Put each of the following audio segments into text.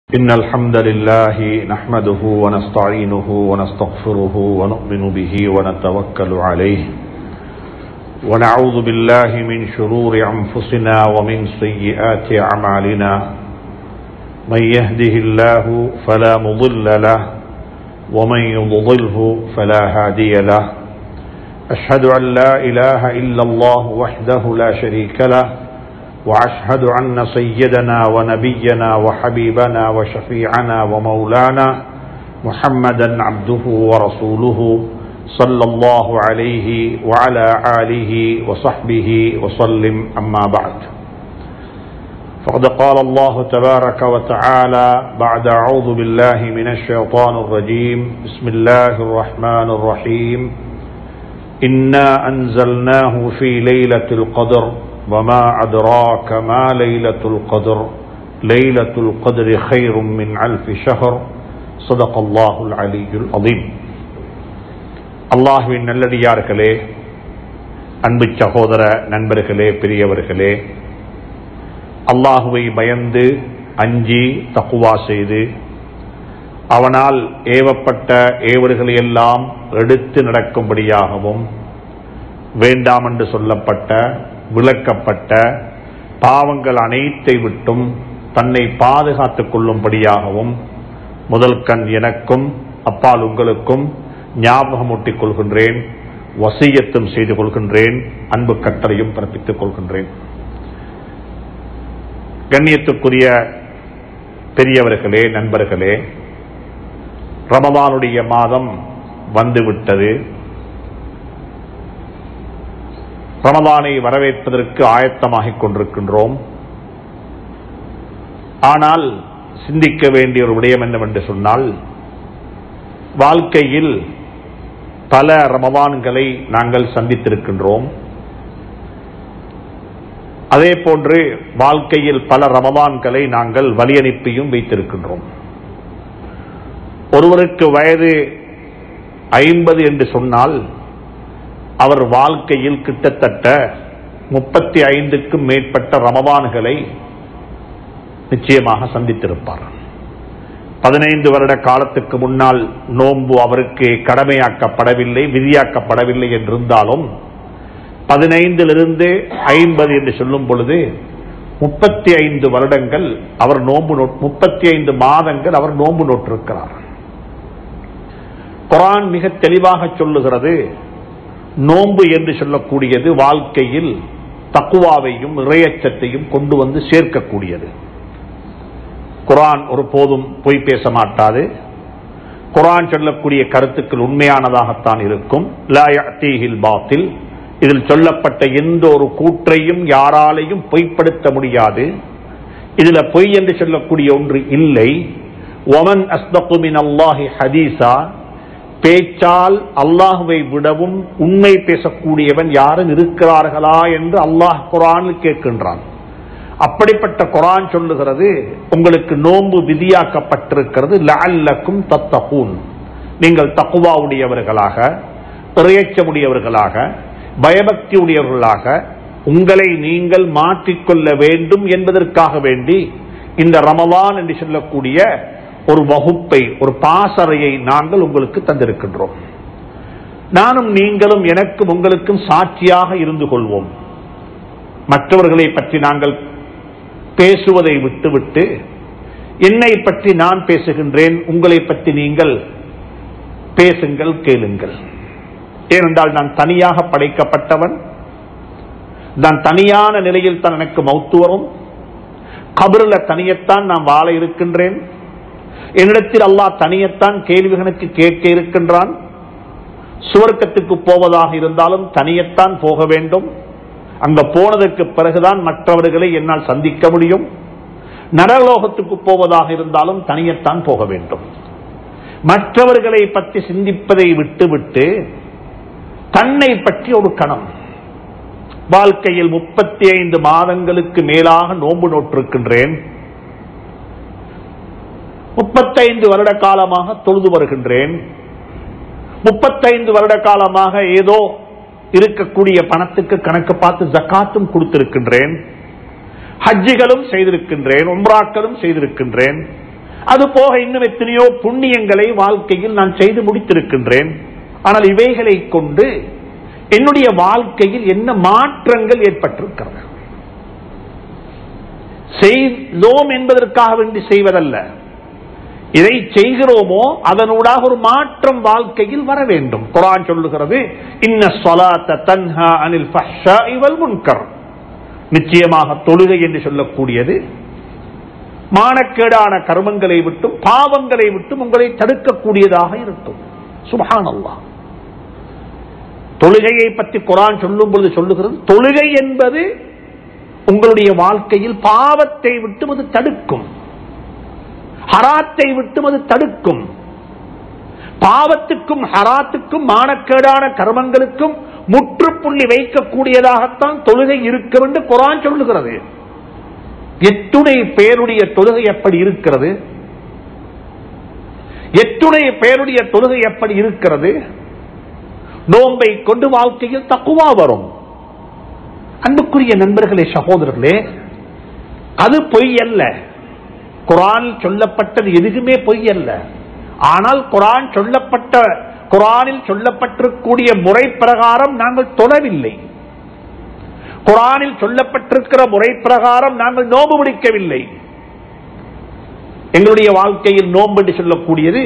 إن الحمد لله نحمده ونستعينه ونستغفره ونؤمن به ونتوكل عليه ونعوذ بالله من شرور أنفسنا ومن سيئات أعمالنا من يهده الله فلا مضل له ومن يضلله فلا هادي له أشهد أن لا إله إلا الله وحده لا شريك له واشهد ان سيدنا ونبينا وحبيبنا وشفيعنا ومولانا محمدا عبده ورسوله صلى الله عليه وعلى اله وصحبه وسلم اما بعد فقد قال الله تبارك وتعالى بعد اعوذ بالله من الشيطان الرجيم بسم الله الرحمن الرحيم انا انزلناه في ليله القدر وما أدراك ما ليلة القدر ليلة القدر خير من ألف شهر صدق الله العلي العظيم அல்லாஹுவின் நல்லடியார்களே அன்பு சகோதர நண்பர்களே பெரியவர்களே அல்லாஹுவை பயந்து அஞ்சி தக்குவா செய்து அவனால் ஏவப்பட்ட ஏவர்களையெல்லாம் எடுத்து நடக்கும்படியாகவும் வேண்டாம் என்று சொல்லப்பட்ட விளக்கப்பட்ட பாவங்கள் அனைத்தை விட்டும் தன்னை பாதுகாத்துக் கொள்ளும்படியாகவும் முதல் கண் எனக்கும் அப்பால் உங்களுக்கும் ஞாபகமூட்டிக் கொள்கின்றேன் வசியத்தும் செய்து கொள்கின்றேன் அன்பு கட்டளையும் பிறப்பித்துக் கொள்கின்றேன் கண்ணியத்துக்குரிய பெரியவர்களே நண்பர்களே ரமதானுடைய மாதம் வந்துவிட்டது ரமதானை வரவேற்பதற்கு ஆயத்தமாகிக் கொண்டிருக்கின்றோம் ஆனால் சிந்திக்க வேண்டிய ஒரு விடயம் என்னவென்று சொன்னால் வாழ்க்கையில் பல ரமதான்களை நாங்கள் சந்தித்திருக்கின்றோம் அதே போன்று வாழ்க்கையில் பல ரமதான்களை நாங்கள் வழியனுப்பியும் வைத்திருக்கின்றோம் ஒருவருக்கு வயது ஐம்பது என்று சொன்னால் அவர் வாழ்க்கையில் கிட்டத்தட்ட முப்பத்தி ஐந்துக்கும் மேற்பட்ட ரமவான்களை நிச்சயமாக சந்தித்திருப்பார் பதினைந்து வருட காலத்துக்கு முன்னால் நோன்பு அவருக்கு கடமையாக்கப்படவில்லை விதியாக்கப்படவில்லை என்றிருந்தாலும் பதினைந்திலிருந்து ஐம்பது என்று சொல்லும் பொழுது முப்பத்தி ஐந்து வருடங்கள் அவர் நோன்பு முப்பத்தி ஐந்து மாதங்கள் அவர் நோன்பு நோட்டிருக்கிறார் குரான் மிக தெளிவாக சொல்லுகிறது நோன்பு என்று சொல்லக்கூடியது வாழ்க்கையில் தக்குவாவையும் இறையச்சத்தையும் கொண்டு வந்து சேர்க்கக்கூடியது குரான் ஒரு போதும் பொய் பேச மாட்டாது குரான் சொல்லக்கூடிய கருத்துக்கள் உண்மையானதாகத்தான் இருக்கும் பாத்தில் இதில் சொல்லப்பட்ட எந்த ஒரு கூற்றையும் யாராலையும் பொய்ப்படுத்த முடியாது இதுல பொய் என்று சொல்லக்கூடிய ஒன்று இல்லை ஒமன் அஸ்தகுமின் அல்லாஹி ஹதீசா பேச்சால் அல்லாஹுவை விடவும் உண்மை பேசக்கூடியவன் யாரும் இருக்கிறார்களா என்று அல்லாஹ் குரானில் கேட்கின்றான் அப்படிப்பட்ட குரான் சொல்லுகிறது உங்களுக்கு நோன்பு விதியாக்கப்பட்டிருக்கிறது லல்லக்கும் தத்தகூன் நீங்கள் தக்குவா உடையவர்களாக இறையச்சமுடையவர்களாக பயபக்தி உடையவர்களாக உங்களை நீங்கள் மாற்றிக்கொள்ள வேண்டும் என்பதற்காக வேண்டி இந்த ரமவான் என்று சொல்லக்கூடிய ஒரு வகுப்பை ஒரு பாசறையை நாங்கள் உங்களுக்கு தந்திருக்கின்றோம் நானும் நீங்களும் எனக்கும் உங்களுக்கும் சாட்சியாக இருந்து கொள்வோம் மற்றவர்களை பற்றி நாங்கள் பேசுவதை விட்டுவிட்டு என்னை பற்றி நான் பேசுகின்றேன் உங்களை பற்றி நீங்கள் பேசுங்கள் கேளுங்கள் ஏனென்றால் நான் தனியாக படைக்கப்பட்டவன் நான் தனியான நிலையில் தான் எனக்கு மௌத்து வரும் கபரில் தனியத்தான் நான் வாழ இருக்கின்றேன் என்னிடத்தில் அல்லாஹ் தனியத்தான் கேள்விகளுக்கு கேட்க இருக்கின்றான் சுவர்க்கத்துக்கு போவதாக இருந்தாலும் தனியத்தான் போக வேண்டும் அங்க போனதற்கு பிறகுதான் மற்றவர்களை என்னால் சந்திக்க முடியும் நரலோகத்துக்கு போவதாக இருந்தாலும் தனியத்தான் போக வேண்டும் மற்றவர்களை பற்றி சிந்திப்பதை விட்டுவிட்டு தன்னை பற்றி ஒரு கணம் வாழ்க்கையில் முப்பத்தி ஐந்து மாதங்களுக்கு மேலாக நோன்பு நோட்டிருக்கின்றேன் முப்பத்தைந்து வருட காலமாக தொழுது வருகின்றேன் முப்பத்தைந்து வருட காலமாக ஏதோ இருக்கக்கூடிய பணத்துக்கு கணக்கு பார்த்து ஜக்காத்தும் கொடுத்திருக்கின்றேன் ஹஜ்ஜிகளும் செய்திருக்கின்றேன் உம்ராக்களும் செய்திருக்கின்றேன் அது போக இன்னும் எத்தனையோ புண்ணியங்களை வாழ்க்கையில் நான் செய்து முடித்திருக்கின்றேன் ஆனால் இவைகளை கொண்டு என்னுடைய வாழ்க்கையில் என்ன மாற்றங்கள் ஏற்பட்டிருக்கிறது செய்தோம் என்பதற்காக வேண்டி செய்வதல்ல இதை செய்கிறோமோ அதனூடாக ஒரு மாற்றம் வாழ்க்கையில் வர வேண்டும் குரான் சொல்லுகிறது இன்ன சொலாத்த தன்ஹா அனில் ஃபஹ்ஷா இவல் முன்கர் நிச்சயமாக தொழுகை என்று சொல்லக்கூடியது மானக்கேடான கர்மங்களை விட்டும் பாவங்களை விட்டும் உங்களை தடுக்கக்கூடியதாக இருக்கும் சுபஹான் அல்லாஹ் தொழுகையை பற்றி குரான் சொல்லும் பொழுது சொல்லுகிறது தொழுகை என்பது உங்களுடைய வாழ்க்கையில் பாவத்தை விட்டும் அது தடுக்கும் ஹராத்தை விட்டும் அது தடுக்கும் பாவத்துக்கும் ஹராத்துக்கும் மானக்கேடான கர்மங்களுக்கும் முற்றுப்புள்ளி வைக்கக்கூடியதாகத்தான் தொழுகை இருக்கும் என்று குரான் சொல்லுகிறது எத்துணை பேருடைய தொழுகை எப்படி இருக்கிறது எத்துணை பேருடைய தொழுகை எப்படி இருக்கிறது நோன்பை கொண்டு வாழ்க்கையில் தக்குவா வரும் அன்புக்குரிய நண்பர்களே சகோதரர்களே அது பொய் அல்ல குரான் சொல்லப்பட்டது எதுவுமே பொய் அல்ல ஆனால் குரான் சொல்லப்பட்ட குரானில் சொல்லப்பட்டிருக்கூடிய முறை பிரகாரம் நாங்கள் தொடவில்லை குரானில் சொல்லப்பட்டிருக்கிற முறை பிரகாரம் நாங்கள் நோம்பு பிடிக்கவில்லை எங்களுடைய வாழ்க்கையில் நோன்பு என்று சொல்லக்கூடியது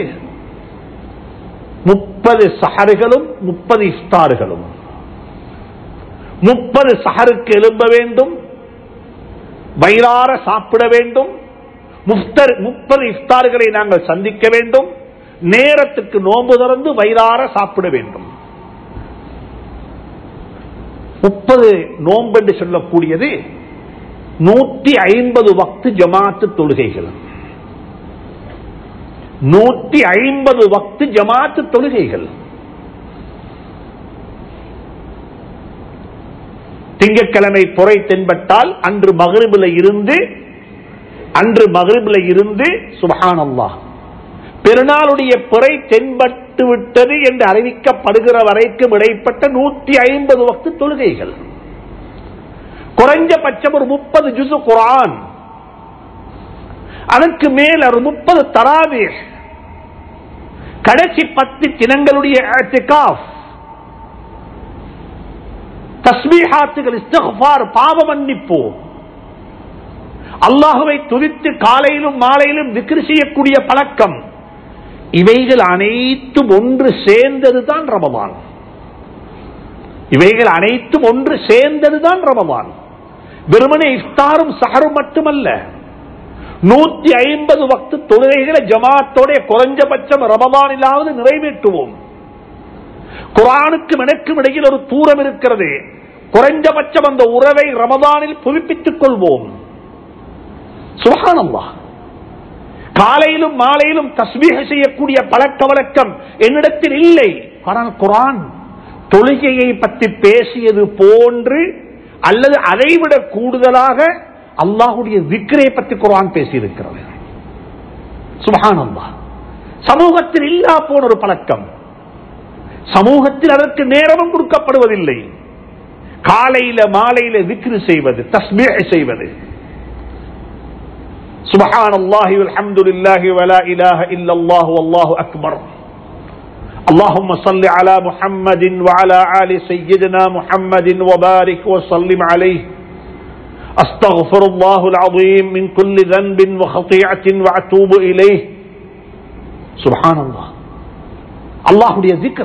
முப்பது சஹர்களும் முப்பது இஃப்தார்களும் முப்பது சஹருக்கு எழும்ப வேண்டும் வயிறார சாப்பிட வேண்டும் முஃப்தர் முப்பது இஃப்தார்களை நாங்கள் சந்திக்க வேண்டும் நேரத்துக்கு நோன்பு திறந்து வயிறார சாப்பிட வேண்டும் முப்பது நோன்பு என்று சொல்லக்கூடியது நூற்றி ஐம்பது வக்து ஜமாத்து தொழுகைகள் நூற்றி ஐம்பது வக்து ஜமாத்து தொழுகைகள் திங்கட்கிழமை பொறை தென்பட்டால் அன்று மகரிபில் இருந்து அன்று மகரிபில் இருந்து சுபஹான் அல்லாஹ் பெருநாளுடைய பிறை தென்பட்டு விட்டது என்று அறிவிக்கப்படுகிற வரைக்கும் இடைப்பட்ட நூற்றி ஐம்பது வக்து தொழுகைகள் குறைஞ்சபட்சம் ஒரு முப்பது ஜுசு குரான் அதற்கு மேல் ஒரு முப்பது தராவே கடைசி பத்து தினங்களுடைய தஸ்மீஹாத்துகள் இஸ்தகுபார் பாவ மன்னிப்பு அல்லாஹுவை துதித்து காலையிலும் மாலையிலும் விக்கிரி செய்யக்கூடிய பழக்கம் இவைகள் அனைத்தும் ஒன்று சேர்ந்ததுதான் ரமபான் இவைகள் அனைத்தும் ஒன்று சேர்ந்ததுதான் ரமபான் வெறுமனே இஃப்தாரும் சஹரும் மட்டுமல்ல நூத்தி ஐம்பது வக்து தொழுகைகளை ஜமாத்தோட குறைஞ்சபட்சம் ரமபானிலாவது நிறைவேற்றுவோம் குரானுக்கும் எனக்கும் இடையில் ஒரு தூரம் இருக்கிறது குறைஞ்சபட்சம் அந்த உறவை ரமதானில் புதுப்பித்துக் கொள்வோம் சுகானம்மா காலையிலும் மாலையிலும் தஸ்மீக செய்யக்கூடிய பழக்க வழக்கம் என்னிடத்தில் இல்லை ஆனால் குரான் தொழுகையை பற்றி பேசியது போன்று அல்லது அதைவிட கூடுதலாக அல்லாஹுடைய விக்கிரை பற்றி குரான் பேசியிருக்கிறது சுபகானந்தா சமூகத்தில் இல்லா போன ஒரு பழக்கம் சமூகத்தில் அதற்கு நேரமும் கொடுக்கப்படுவதில்லை காலையில மாலையில விக்ரு செய்வது தஸ்மீக செய்வது سبحان الله والحمد لله ولا إله إلا الله والله أكبر اللهم صل على محمد وعلى آل سيدنا محمد وبارك وسلم عليه أستغفر الله العظيم من كل ذنب وخطيئة وأتوب إليه سبحان الله الله ذكر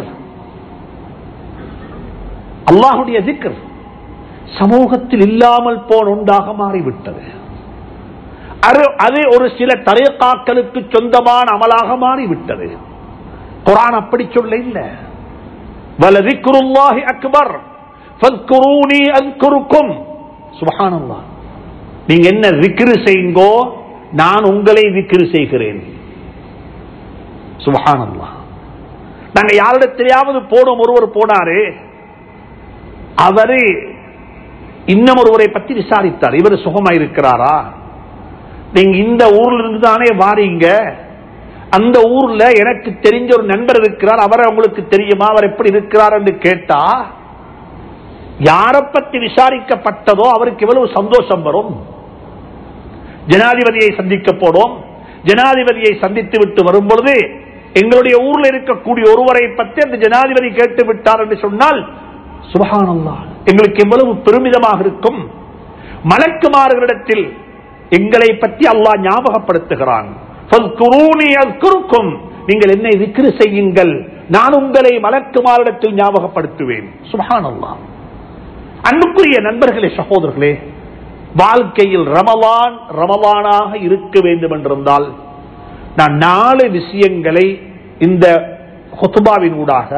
அல்லாஹுடைய திக்கர் சமூகத்தில் இல்லாமல் போன ஒன்றாக மாறிவிட்டது அது ஒரு சில தரையக்காக்களுக்கு சொந்தமான அமலாக மாறிவிட்டது குரான் அப்படி சொல்ல இல்ல வலதிக்குருல்லாஹி அக்பர் ஃபத்குரூனி அன்குருக்கும் சுபஹானல்லாஹ் நீங்க என்ன விக்ரு செய்யுங்கோ நான் உங்களை விக்ரு செய்கிறேன் சுபஹானல்லாஹ் நாங்க யாரிடத்திலேயாவது போனோம் ஒருவர் போனாரு அவரு இன்னும் ஒருவரை பற்றி விசாரித்தார் இவர் சுகமா இருக்கிறாரா நீங்க இந்த ஊர்ல இருந்து தானே வாரீங்க அந்த ஊர்ல எனக்கு தெரிஞ்ச ஒரு நண்பர் இருக்கிறார் அவரை உங்களுக்கு தெரியுமா அவர் எப்படி இருக்கிறார் என்று கேட்டா யாரை பற்றி விசாரிக்கப்பட்டதோ அவருக்கு எவ்வளவு சந்தோஷம் வரும் ஜனாதிபதியை சந்திக்க போனோம் ஜனாதிபதியை சந்தித்து விட்டு வரும் பொழுது எங்களுடைய ஊர்ல இருக்கக்கூடிய ஒருவரை பற்றி அந்த ஜனாதிபதி கேட்டு விட்டார் என்று சொன்னால் சுபஹானல்லாஹ் எங்களுக்கு எவ்வளவு பெருமிதமாக இருக்கும் மலக்குமார்களிடத்தில் எங்களை பற்றி அல்லாஹ் ஞாபகப்படுத்துகிறான் "ஃபத்குரூனி அஸ்குருக்கும்." நீங்கள் என்னை விக்கிரு செய்யுங்கள் நான் உங்களை மலக்குமாரிடத்தில் ஞாபகப்படுத்துவேன் சுபஹானல்லாஹ் அன்புக்குரிய நண்பர்களே சகோதரர்களே வாழ்க்கையில் ரமலான் ரமலானாக இருக்க வேண்டும் என்றிருந்தால் நான் நாலு விஷயங்களை இந்த ஹுத்துபாவின் ஊடாக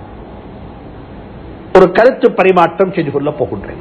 ஒரு கருத்து பரிமாற்றம் செய்து கொள்ளப் போகின்றேன்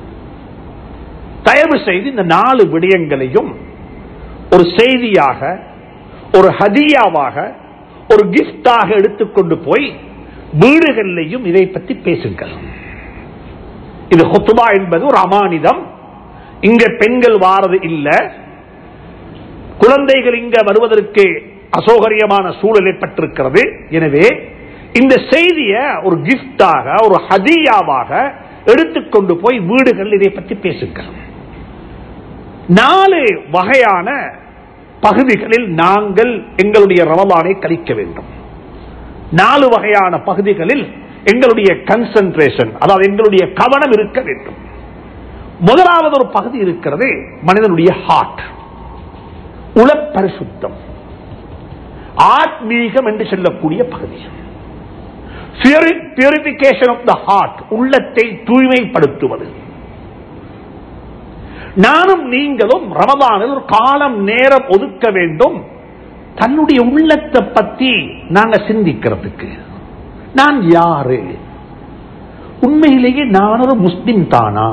தயவு செய்து இந்த நாலு விடயங்களையும் ஒரு செய்தியாக ஒரு ஹதியாவாக ஒரு கிஃப்டாக எடுத்துக்கொண்டு போய் வீடுகளிலையும் இதை பற்றி பேசுங்கள் இது ஹுத்துபா என்பது ஒரு அமானிதம் இங்க பெண்கள் வாரது இல்ல குழந்தைகள் இங்க வருவதற்கு அசௌகரியமான சூழல் ஏற்பட்டிருக்கிறது எனவே இந்த செய்திய ஒரு கிஃப்டாக ஒரு ஹதியாவாக எடுத்துக்கொண்டு போய் வீடுகள் இதை பற்றி பேசுங்கள் நாலு வகையான பகுதிகளில் நாங்கள் எங்களுடைய ரமலானை கழிக்க வேண்டும் நாலு வகையான பகுதிகளில் எங்களுடைய கன்சன்ட்ரேஷன் அதாவது எங்களுடைய கவனம் இருக்க வேண்டும் முதலாவது ஒரு பகுதி இருக்கிறது மனிதனுடைய ஹார்ட் உளப்பரிசுத்தம் ஆத்மீகம் என்று சொல்லக்கூடிய பகுதி பியூரிபிகேஷன் ஆஃப் த ஹார்ட் உள்ளத்தை தூய்மைப்படுத்துவது நானும் நீங்களும் ரமதானில் ஒரு காலம் நேரம் ஒதுக்க வேண்டும் தன்னுடைய உள்ளத்தை பத்தி நாங்க சிந்திக்கிறதுக்கு நான் யாரு உண்மையிலேயே நான் ஒரு முஸ்லிம் தானா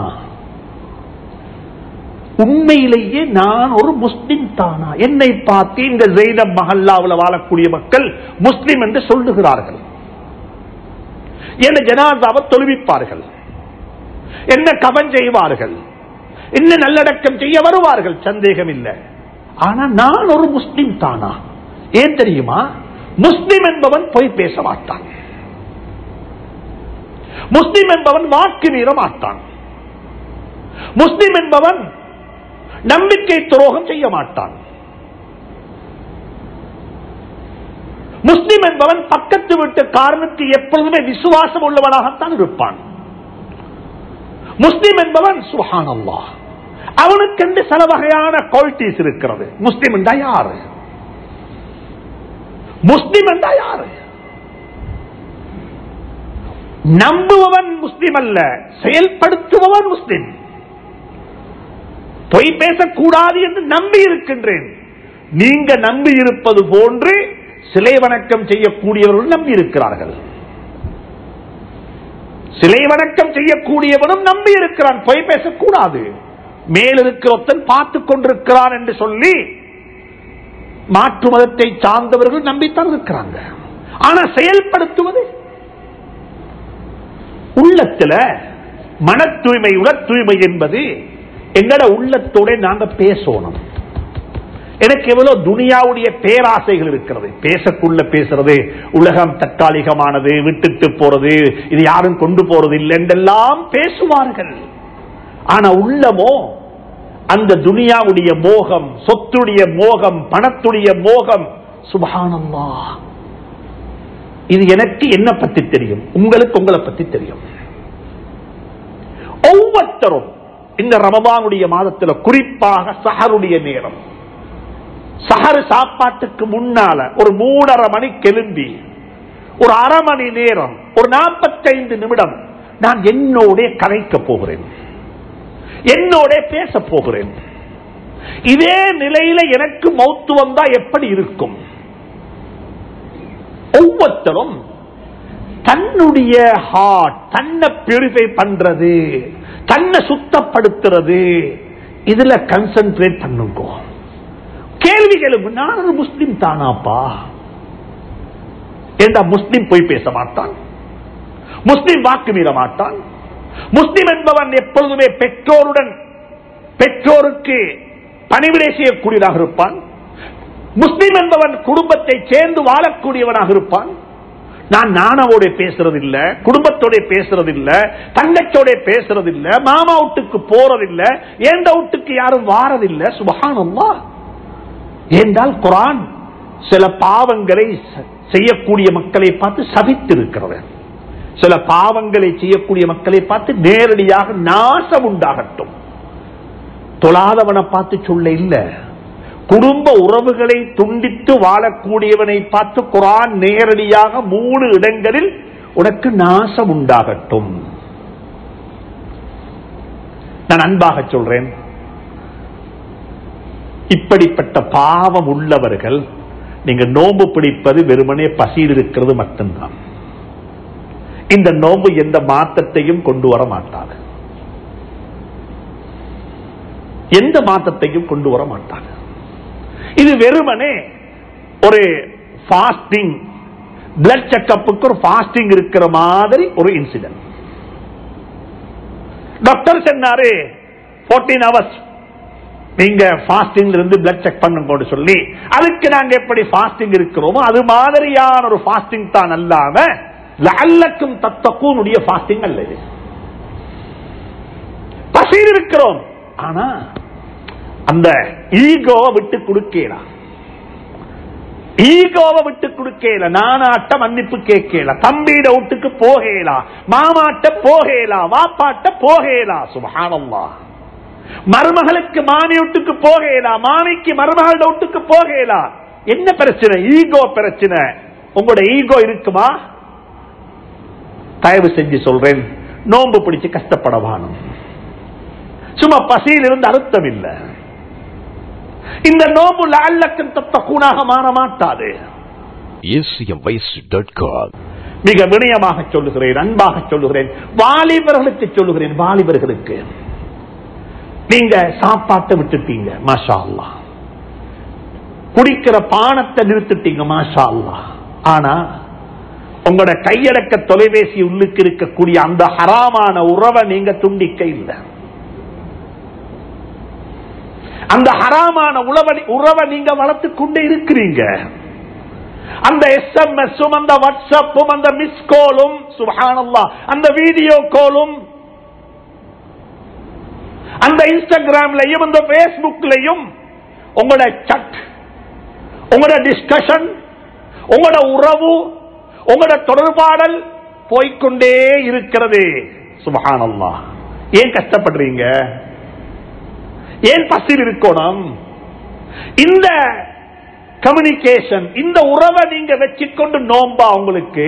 உண்மையிலேயே நான் ஒரு முஸ்லிம் தானா என்னை பார்த்து இந்த ஜெயினப் மஹல்லாவில் வாழக்கூடிய மக்கள் முஸ்லிம் என்று சொல்லுகிறார்கள் என்ன ஜனாதாவை தொழுவிப்பார்கள் என்ன கவன் செய்வார்கள் என்ன நல்லடக்கம் செய்ய வருவார்கள் சந்தேகம் இல்லை ஆனா நான் ஒரு முஸ்லிம் தானா ஏன் தெரியுமா முஸ்லிம் என்பவன் போய் பேச மாட்டான் முஸ்லிம் என்பவன் வாக்கு மீற மாட்டான் முஸ்லிம் என்பவன் நம்பிக்கை துரோகம் செய்ய மாட்டான் முஸ்லிம் என்பவன் பக்கத்து வீட்டு காரனுக்கு எப்பொழுதுமே விசுவாசம் உள்ளவனாகத்தான் இருப்பான் முஸ்லிம் என்பவன் சுஹான் அல்லாஹ் அவனுக்கென்று சில வகையான குவாலிட்டிஸ் இருக்கிறது முஸ்லிம் என்றா யாரு முஸ்லிம் என்றா யாரு நம்புபவன் முஸ்லிம் அல்ல செயல்படுத்துபவன் முஸ்லிம் பொய் பேசக்கூடாது என்று நம்பி இருக்கின்றேன் நீங்க நம்பி இருப்பது போன்று சிலை வணக்கம் செய்யக்கூடியவர்கள் நம்பி இருக்கிறார்கள் சிலை வணக்கம் செய்யக்கூடியவனும் நம்பி இருக்கிறான் பொய் பேசக்கூடாது மேலிருக்கிறொத்தன் பார்த்துக் கொண்டிருக்கிறான் என்று சொல்லி மாற்று மதத்தை சார்ந்தவர்கள் நம்பித்தான் இருக்கிறாங்க ஆனா செயல்படுத்துவது உள்ளத்துல மன தூய்மை உல தூய்மை என்பது எங்கட உள்ளத்தோட நாங்க பேசணும் எனக்கு எவ்வளவு துனியாவுடைய பேராசைகள் இருக்கிறது பேசக்குள்ள பேசுறது உலகம் தற்காலிகமானது விட்டுட்டு போறது இது யாரும் கொண்டு போறது இல்லை என்றெல்லாம் பேசுவார்கள் ஆனா உள்ளமோ அந்த துனியாவுடைய மோகம் சொத்துடைய மோகம் பணத்துடைய மோகம் சுபகானந்தா இது எனக்கு என்ன பத்தி தெரியும் உங்களுக்கு உங்களை பத்தி தெரியும் ஒவ்வொருத்தரும் இந்த ரமபானுடைய மாதத்துல குறிப்பாக சஹருடைய நேரம் சஹரு சாப்பாட்டுக்கு முன்னால ஒரு மூணரை மணி கெலும்பி ஒரு அரை மணி நேரம் ஒரு நாற்பத்தைந்து நிமிடம் நான் என்னோட கலைக்க போகிறேன் என்னோட பேச போகிறேன் இதே நிலையில எனக்கு மௌத்து வந்தா எப்படி இருக்கும் ஒவ்வொருத்தரும் தன்னுடைய ஹார்ட் தன்னை பியூரிஃபை பண்றது தன்னை சுத்தப்படுத்துறது இதுல கன்சென்ட்ரேட் பண்ணுங்க கேள்விகளும் நான் ஒரு முஸ்லிம் தானாப்பா ஏண்டா முஸ்லிம் போய் பேச மாட்டான் முஸ்லிம் வாக்கு மீற மாட்டான் முஸ்லிம் என்பவன் எப்பொழுதுமே பெற்றோருடன் பெற்றோருக்கு பணிவிடை செய்யக்கூடியதாக இருப்பான் முஸ்லிம் என்பவன் குடும்பத்தை சேர்ந்து வாழக்கூடியவனாக இருப்பான் நான் நானாவோட பேசுறது இல்ல குடும்பத்தோட பேசுறது இல்ல தங்கச்சோட பேசுறது இல்ல மாமா வீட்டுக்கு போறது இல்ல ஏண்ட வீட்டுக்கு யாரும் வாரதில்ல சுபகானம்மா ஏனென்றால் குரான் சில பாவங்களை ச- செய்யக்கூடிய மக்களை பார்த்து சபித்திருக்கிறது சில பாவங்களை செய்யக்கூடிய மக்களை பார்த்து நேரடியாக நாசம் உண்டாகட்டும் தொழாதவனை பார்த்து சொல்ல இல்ல குடும்ப உறவுகளை துண்டித்து வாழக்கூடியவனை பார்த்து குரான் நேரடியாக மூணு இடங்களில் உனக்கு நாசம் உண்டாகட்டும் நான் அன்பாக சொல்றேன் இப்படிப்பட்ட பாவம் உள்ளவர்கள் நீங்க நோன்பு பிடிப்பது வெறுமனே பசியில் இருக்கிறது மட்டும்தான் இந்த நோன்பு எந்த மாற்றத்தையும் கொண்டு வர மாட்டாது எந்த மாற்றத்தையும் கொண்டு வர மாட்டாது இது வெறுமனே ஒரு ஃபாஸ்டிங் பிளட் செக்கப்புக்கு ஒரு ஃபாஸ்டிங் இருக்கிற மாதிரி ஒரு இன்சிடென்ட் டாக்டர் சொன்னாரு 14 ஹவர்ஸ் நீங்க ஃபாஸ்டிங்ல இருந்து பிளட் செக் பண்ணுங்க சொல்லி அதுக்கு நாங்க எப்படி ஃபாஸ்டிங் இருக்கிறோமோ அது மாதிரியான ஒரு ஃபாஸ்டிங் தான் அல்லாம லல்லக்கும் தத்தக்கூனுடைய ஃபாஸ்டிங் அல்ல இது பசியில் இருக்கிறோம் ஆனா அந்த ஈகோவை விட்டு கொடுக்கலாம் ஈகோவை விட்டு கொடுக்கல நானாட்ட மன்னிப்பு கேட்கல தம்பியிட வீட்டுக்கு போகலா மாமாட்ட போகலா வாப்பாட்ட போகலா சுபஹானல்லா மருமகளுக்கு மாமி வீட்டுக்கு போகலா மாமிக்கு மருமகளோட வீட்டுக்கு போகலா என்ன பிரச்சனை ஈகோ பிரச்சனை உங்களோட ஈகோ இருக்குமா தயவு செஞ்சு சொல்றேன் நோன்பு பிடிச்சு கஷ்டப்படவானும் சும்மா பசியில் இருந்து அர்த்தம் இல்லை இந்த நோம்பு லால்லக்கும் தத்தக்கூனாக மாற மாட்டாது acmvoice.com மிக வினயமாக சொல்லுகிறேன் அன்பாக சொல்லுகிறேன் வாலிபர்களுக்கு சொல்லுகிறேன் வாலிபர்களுக்கு நீங்க சாப்பாட்டை விட்டுட்டீங்க மாஷா அல்லாஹ் குடிக்கிற பானத்தை நிறுத்திட்டீங்க மாஷா அல்லாஹ் ஆனா உங்களோட கையடக்க தொலைபேசி உள்ளுக்கு இருக்கக்கூடிய அந்த ஹராமான உறவை நீங்க துண்டிக்க இல்லை அந்த ஹராமான உறவை உறவை நீங்க வளர்த்துக் கொண்டே இருக்கிறீங்க அந்த எஸ்எம்எஸும் அந்த வாட்ஸ்அப்பும் அந்த மிஸ் கோலும் சுபஹானல்லா அந்த வீடியோ கோலும் அந்த இன்ஸ்டாகிராம்லயும் அந்த பேஸ்புக்லயும் உங்களோட சட் உங்களோட டிஸ்கஷன் உங்களோட உறவு உங்களோட தொடர்பாடல் போய்க்கொண்டே இருக்கிறது சுபஹானல்லா ஏன் கஷ்டப்படுறீங்க ஏன் பசியில் இருக்கணும் இந்த கம்யூனிகேஷன் இந்த உறவை நீங்க வச்சுக்கொண்டு நோம்பா உங்களுக்கு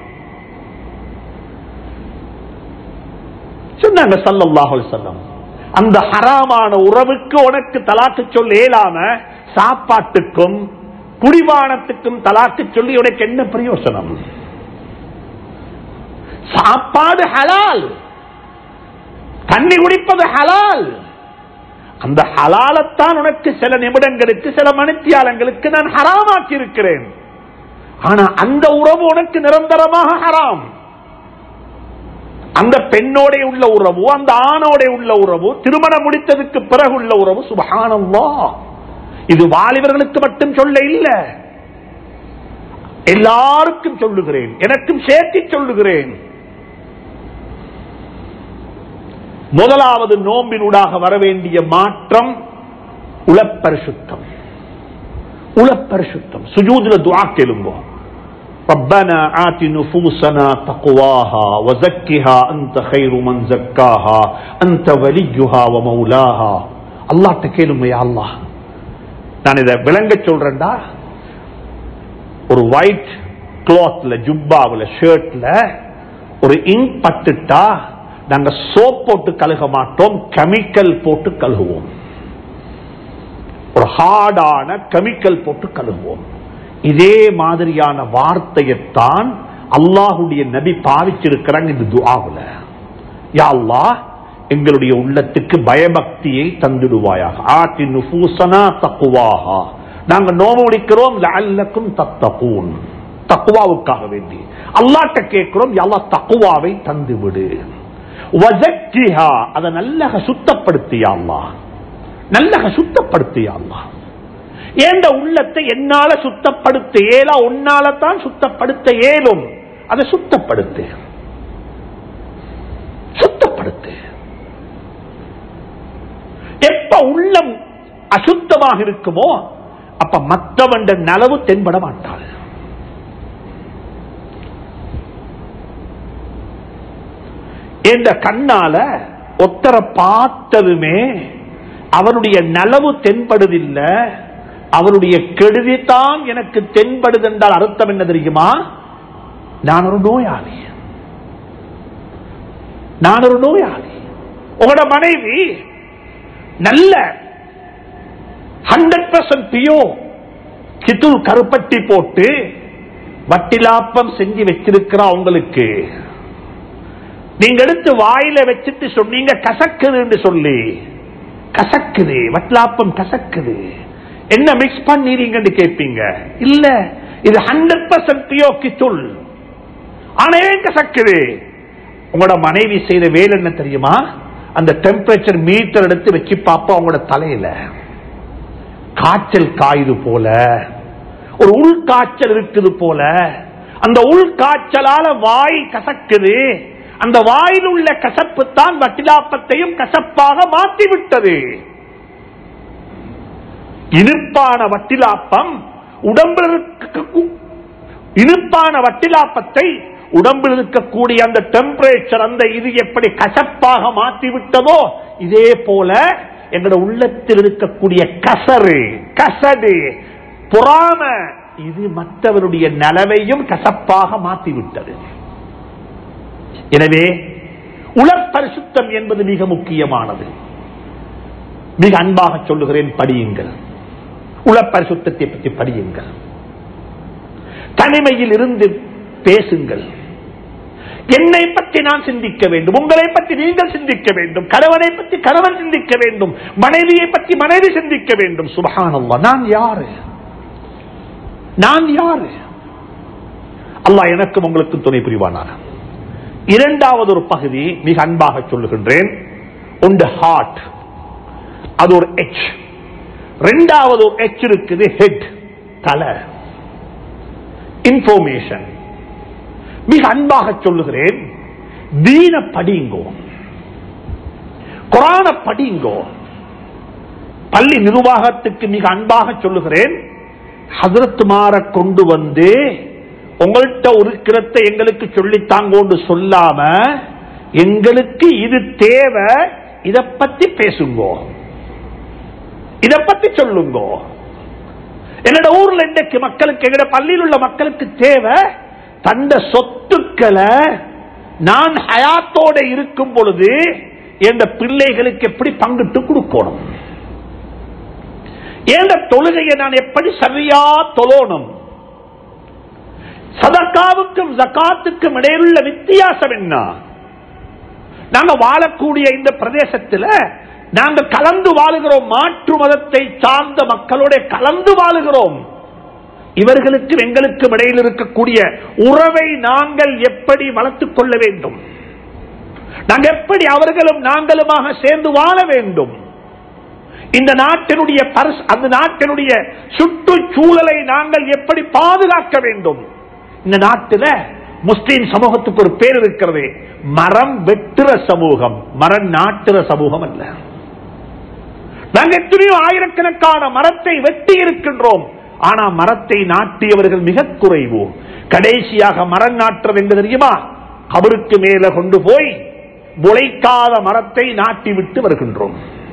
சொன்னாங்க சல்லல்லாஹு அலைஹி வஸல்லம் அந்த ஹராமான உறவுக்கு உனக்கு தலாக்கு சொல்ல இயலாம சாப்பாட்டுக்கும் குடிபானத்துக்கும் தலாக்கு சொல்லி உனக்கு என்ன பிரயோசனம் சாப்பாடு ஹலால் தண்ணி குடிப்பது ஹலால் அந்த ஹலாலத்தான் உனக்கு சில நிமிடங்களுக்கு சில மணித்தியாலங்களுக்கு நான் ஹராமாக்கி இருக்கிறேன் ஆனா அந்த உறவு உனக்கு நிரந்தரமாக ஹராம் அந்த பெண்ணோட உள்ள உறவு அந்த ஆணோட உள்ள உறவு திருமணம் முடித்ததுக்கு பிறகு உள்ள உறவு சுபஹானல்லா இது வாலிபர்களுக்கு மட்டும் சொல்ல இல்ல எல்லாருக்கும் சொல்லுகிறேன் எனக்கும் சேர்த்து சொல்லுகிறேன் முதலாவது நோம்பினூடாக வர வேண்டிய மாற்றம் உளப்பரிசுத்தம் உளப்பரிசுத்தம் சுஜூதுல துஆ கேளுங்க ربنا آت نفوسنا تقواها وزكها أنت خير من زكاها أنت وليها ومولاها الله கேளுங்க யா அல்லாஹ் நான் இதை விளங்க சொல்றேன்டா ஒரு ஒயிட் கிளாத்ல ஜுப்பாவில் ஷர்ட்ல ஒரு இங்க் பட்டுட்டா நாங்க சோப் போட்டு கழுக மாட்டோம் கெமிக்கல் போட்டு கழுகுவோம் ஒரு ஹார்டான கெமிக்கல் போட்டு கழுகுவோம் இதே மாதிரியான வார்த்தையைத்தான் அல்லாஹுடைய நபி பாவிச்சிருக்கிறாங்க இந்த துஆவுல யா அல்லாஹ் எங்களுடைய உள்ளத்துக்கு பயபக்தியை தந்துடுவாயாக ஆத்தி நுபூசனா தக்குவாஹா நாங்க நோவு முடிக்கிறோம் லஅல்லக்கும் தத்தகூன் தக்குவாவுக்காக வேண்டி அல்லாட்ட கேட்கிறோம் யா அல்லாஹ் தக்குவாவை தந்து விடு வஜக்கிஹா அதை நல்லக சுத்தப்படுத்தியா அல்லாஹ் நல்லக சுத்தப்படுத்தியா அல்லாஹ் ஏண்ட உள்ளத்தை என்னால சுத்தப்படுத்த ஏலா உன்னால தான் சுத்தப்படுத்த ஏலும் அதை சுத்தப்படுத்து சுத்தப்படுத்து எப்ப உள்ளம் அசுத்தமாக இருக்குமோ அப்ப மற்றவண்ட நலவு தென்பட மாட்டாள் என்ற கண்ணால ஒத்தர பார்த்ததுமே அவனுடைய நலவு தென்படுதில்லை அவருடைய கெடுதி தான் எனக்கு தென்படுது என்றால் அர்த்தம் என்ன தெரியுமா நான் ஒரு நோயாளி நான் ஒரு நோயாளி உங்களோட மனைவி நல்ல ஹண்ட்ரட் பர்சன்ட் பியோ கித்துள் கருப்பட்டி போட்டு வட்டிலாப்பம் செஞ்சு வச்சிருக்கிறா உங்களுக்கு நீங்க எடுத்து வாயில வச்சுட்டு சொன்னீங்க கசக்குதுன்னு சொல்லி கசக்குது வட்லாப்பம் கசக்குது என்ன மிக்ஸ் பண்ணீங்கன்னு கேட்பீங்க இல்ல இது ஹண்ட்ரட் பர்சன்ட் பியோ கித்துள் ஆனா ஏன் கசக்குது உங்களோட மனைவி செய்த வேலை என்ன தெரியுமா அந்த டெம்பரேச்சர் மீட்டர் எடுத்து வச்சு பாப்பா அவங்களோட தலையில காய்ச்சல் காயுது போல ஒரு உள்காய்ச்சல் இருக்குது போல அந்த உள்காய்ச்சலால வாய் கசக்குது அந்த வாயில் உள்ள கசப்பு தான் வட்டிலாப்பத்தையும் கசப்பாக மாற்றிவிட்டது இனிப்பான வட்டிலாப்பம் உடம்பில் இருக்க- இனிப்பான வட்டிலாப்பத்தை உடம்பில் இருக்கக்கூடிய அந்த டெம்பரேச்சர் அந்த இது எப்படி கசப்பாக மாற்றி விட்டதோ இதே போல எங்களோட உள்ளத்தில் இருக்கக்கூடிய கசரு கசடு பொறாம இது மற்றவருடைய நலவையும் கசப்பாக மாற்றி விட்டது எனவே உலப்பரிசுத்தம் என்பது மிக முக்கியமானது மிக அன்பாக சொல்லுகிறேன் படியுங்கள் உலப்பரிசுத்தத்தை பற்றி படியுங்கள் தனிமையில் இருந்து பேசுங்கள் என்னை பற்றி நான் சிந்திக்க வேண்டும் உங்களை பற்றி நீங்கள் சிந்திக்க வேண்டும் கணவனை பற்றி கணவன் சிந்திக்க வேண்டும் மனைவியை பற்றி மனைவி சிந்திக்க வேண்டும் சுபஹானல்லாஹ் நான் யாரு நான் யாரு அல்லாஹ் எனக்கும் உங்களுக்கும் துணை புரிவானாக இரண்டாவது ஒரு பகுதி மிக அன்பாக சொல்லுகின்றேன் ஒன்று ஹார்ட் அது ஒரு எச் ரெண்டாவது ஒரு எச் இருக்குது ஹெட் தலை இன்ஃபர்மேஷன் மிக அன்பாக சொல்லுகிறேன் தீன படிங்கோ குரான படிங்கோ பள்ளி நிர்வாகத்துக்கு மிக அன்பாக சொல்லுகிறேன் ஹசரத் மாற கொண்டு வந்து உங்கள்கிட்ட ஒரு கிரத்தை எங்களுக்கு சொல்லித்தாங்கோன்னு சொல்லாம எங்களுக்கு இது தேவை இத பத்தி பேசுங்கோ இத பத்தி சொல்லுங்கோ என்னோட ஊர்ல இன்றைக்கு மக்களுக்கு எங்கட பள்ளியில் உள்ள மக்களுக்கு தேவை தந்த சொத்துக்களை நான் ஹயாத்தோட இருக்கும் பொழுது என் பிள்ளைகளுக்கு எப்படி பங்கிட்டு கொடுக்கணும் என் தொழுகையை நான் எப்படி சரியா தொழணும் சதக்காவுக்கும் ஜக்காத்துக்கும் இடையிலுள்ள வித்தியாசம் என்ன நாங்க வாழக்கூடிய இந்த பிரதேசத்தில் நாங்க கலந்து வாழுகிறோம் மாற்று மதத்தை சார்ந்த மக்களோட கலந்து வாழுகிறோம் இவர்களுக்கும் எங்களுக்கும் இடையில் இருக்கக்கூடிய உறவை நாங்கள் எப்படி வளர்த்துக் கொள்ள வேண்டும் நாங்கள் எப்படி அவர்களும் நாங்களுமாக சேர்ந்து வாழ வேண்டும் இந்த நாட்டினுடைய பரிசு அந்த நாட்டினுடைய சுற்றுச்சூழலை நாங்கள் எப்படி பாதுகாக்க வேண்டும் இந்த நாட்டில் முஸ்லீம் சமூகத்துக்கு ஒரு பேர் இருக்கிறது மரம் வெட்டுற சமூகம் மரம் நாட்டுற சமூகம் அல்ல நாங்கள் எத்தனையோ ஆயிரக்கணக்கான மரத்தை வெட்டி இருக்கின்றோம் ஆனா மரத்தை நாட்டியவர்கள் மிக குறைவு கடைசியாக மரம் நாட்டுறது என்று தெரியுமா கபருக்கு மேல கொண்டு போய் முளைக்காத மரத்தை நாட்டி விட்டு வருகின்றோம்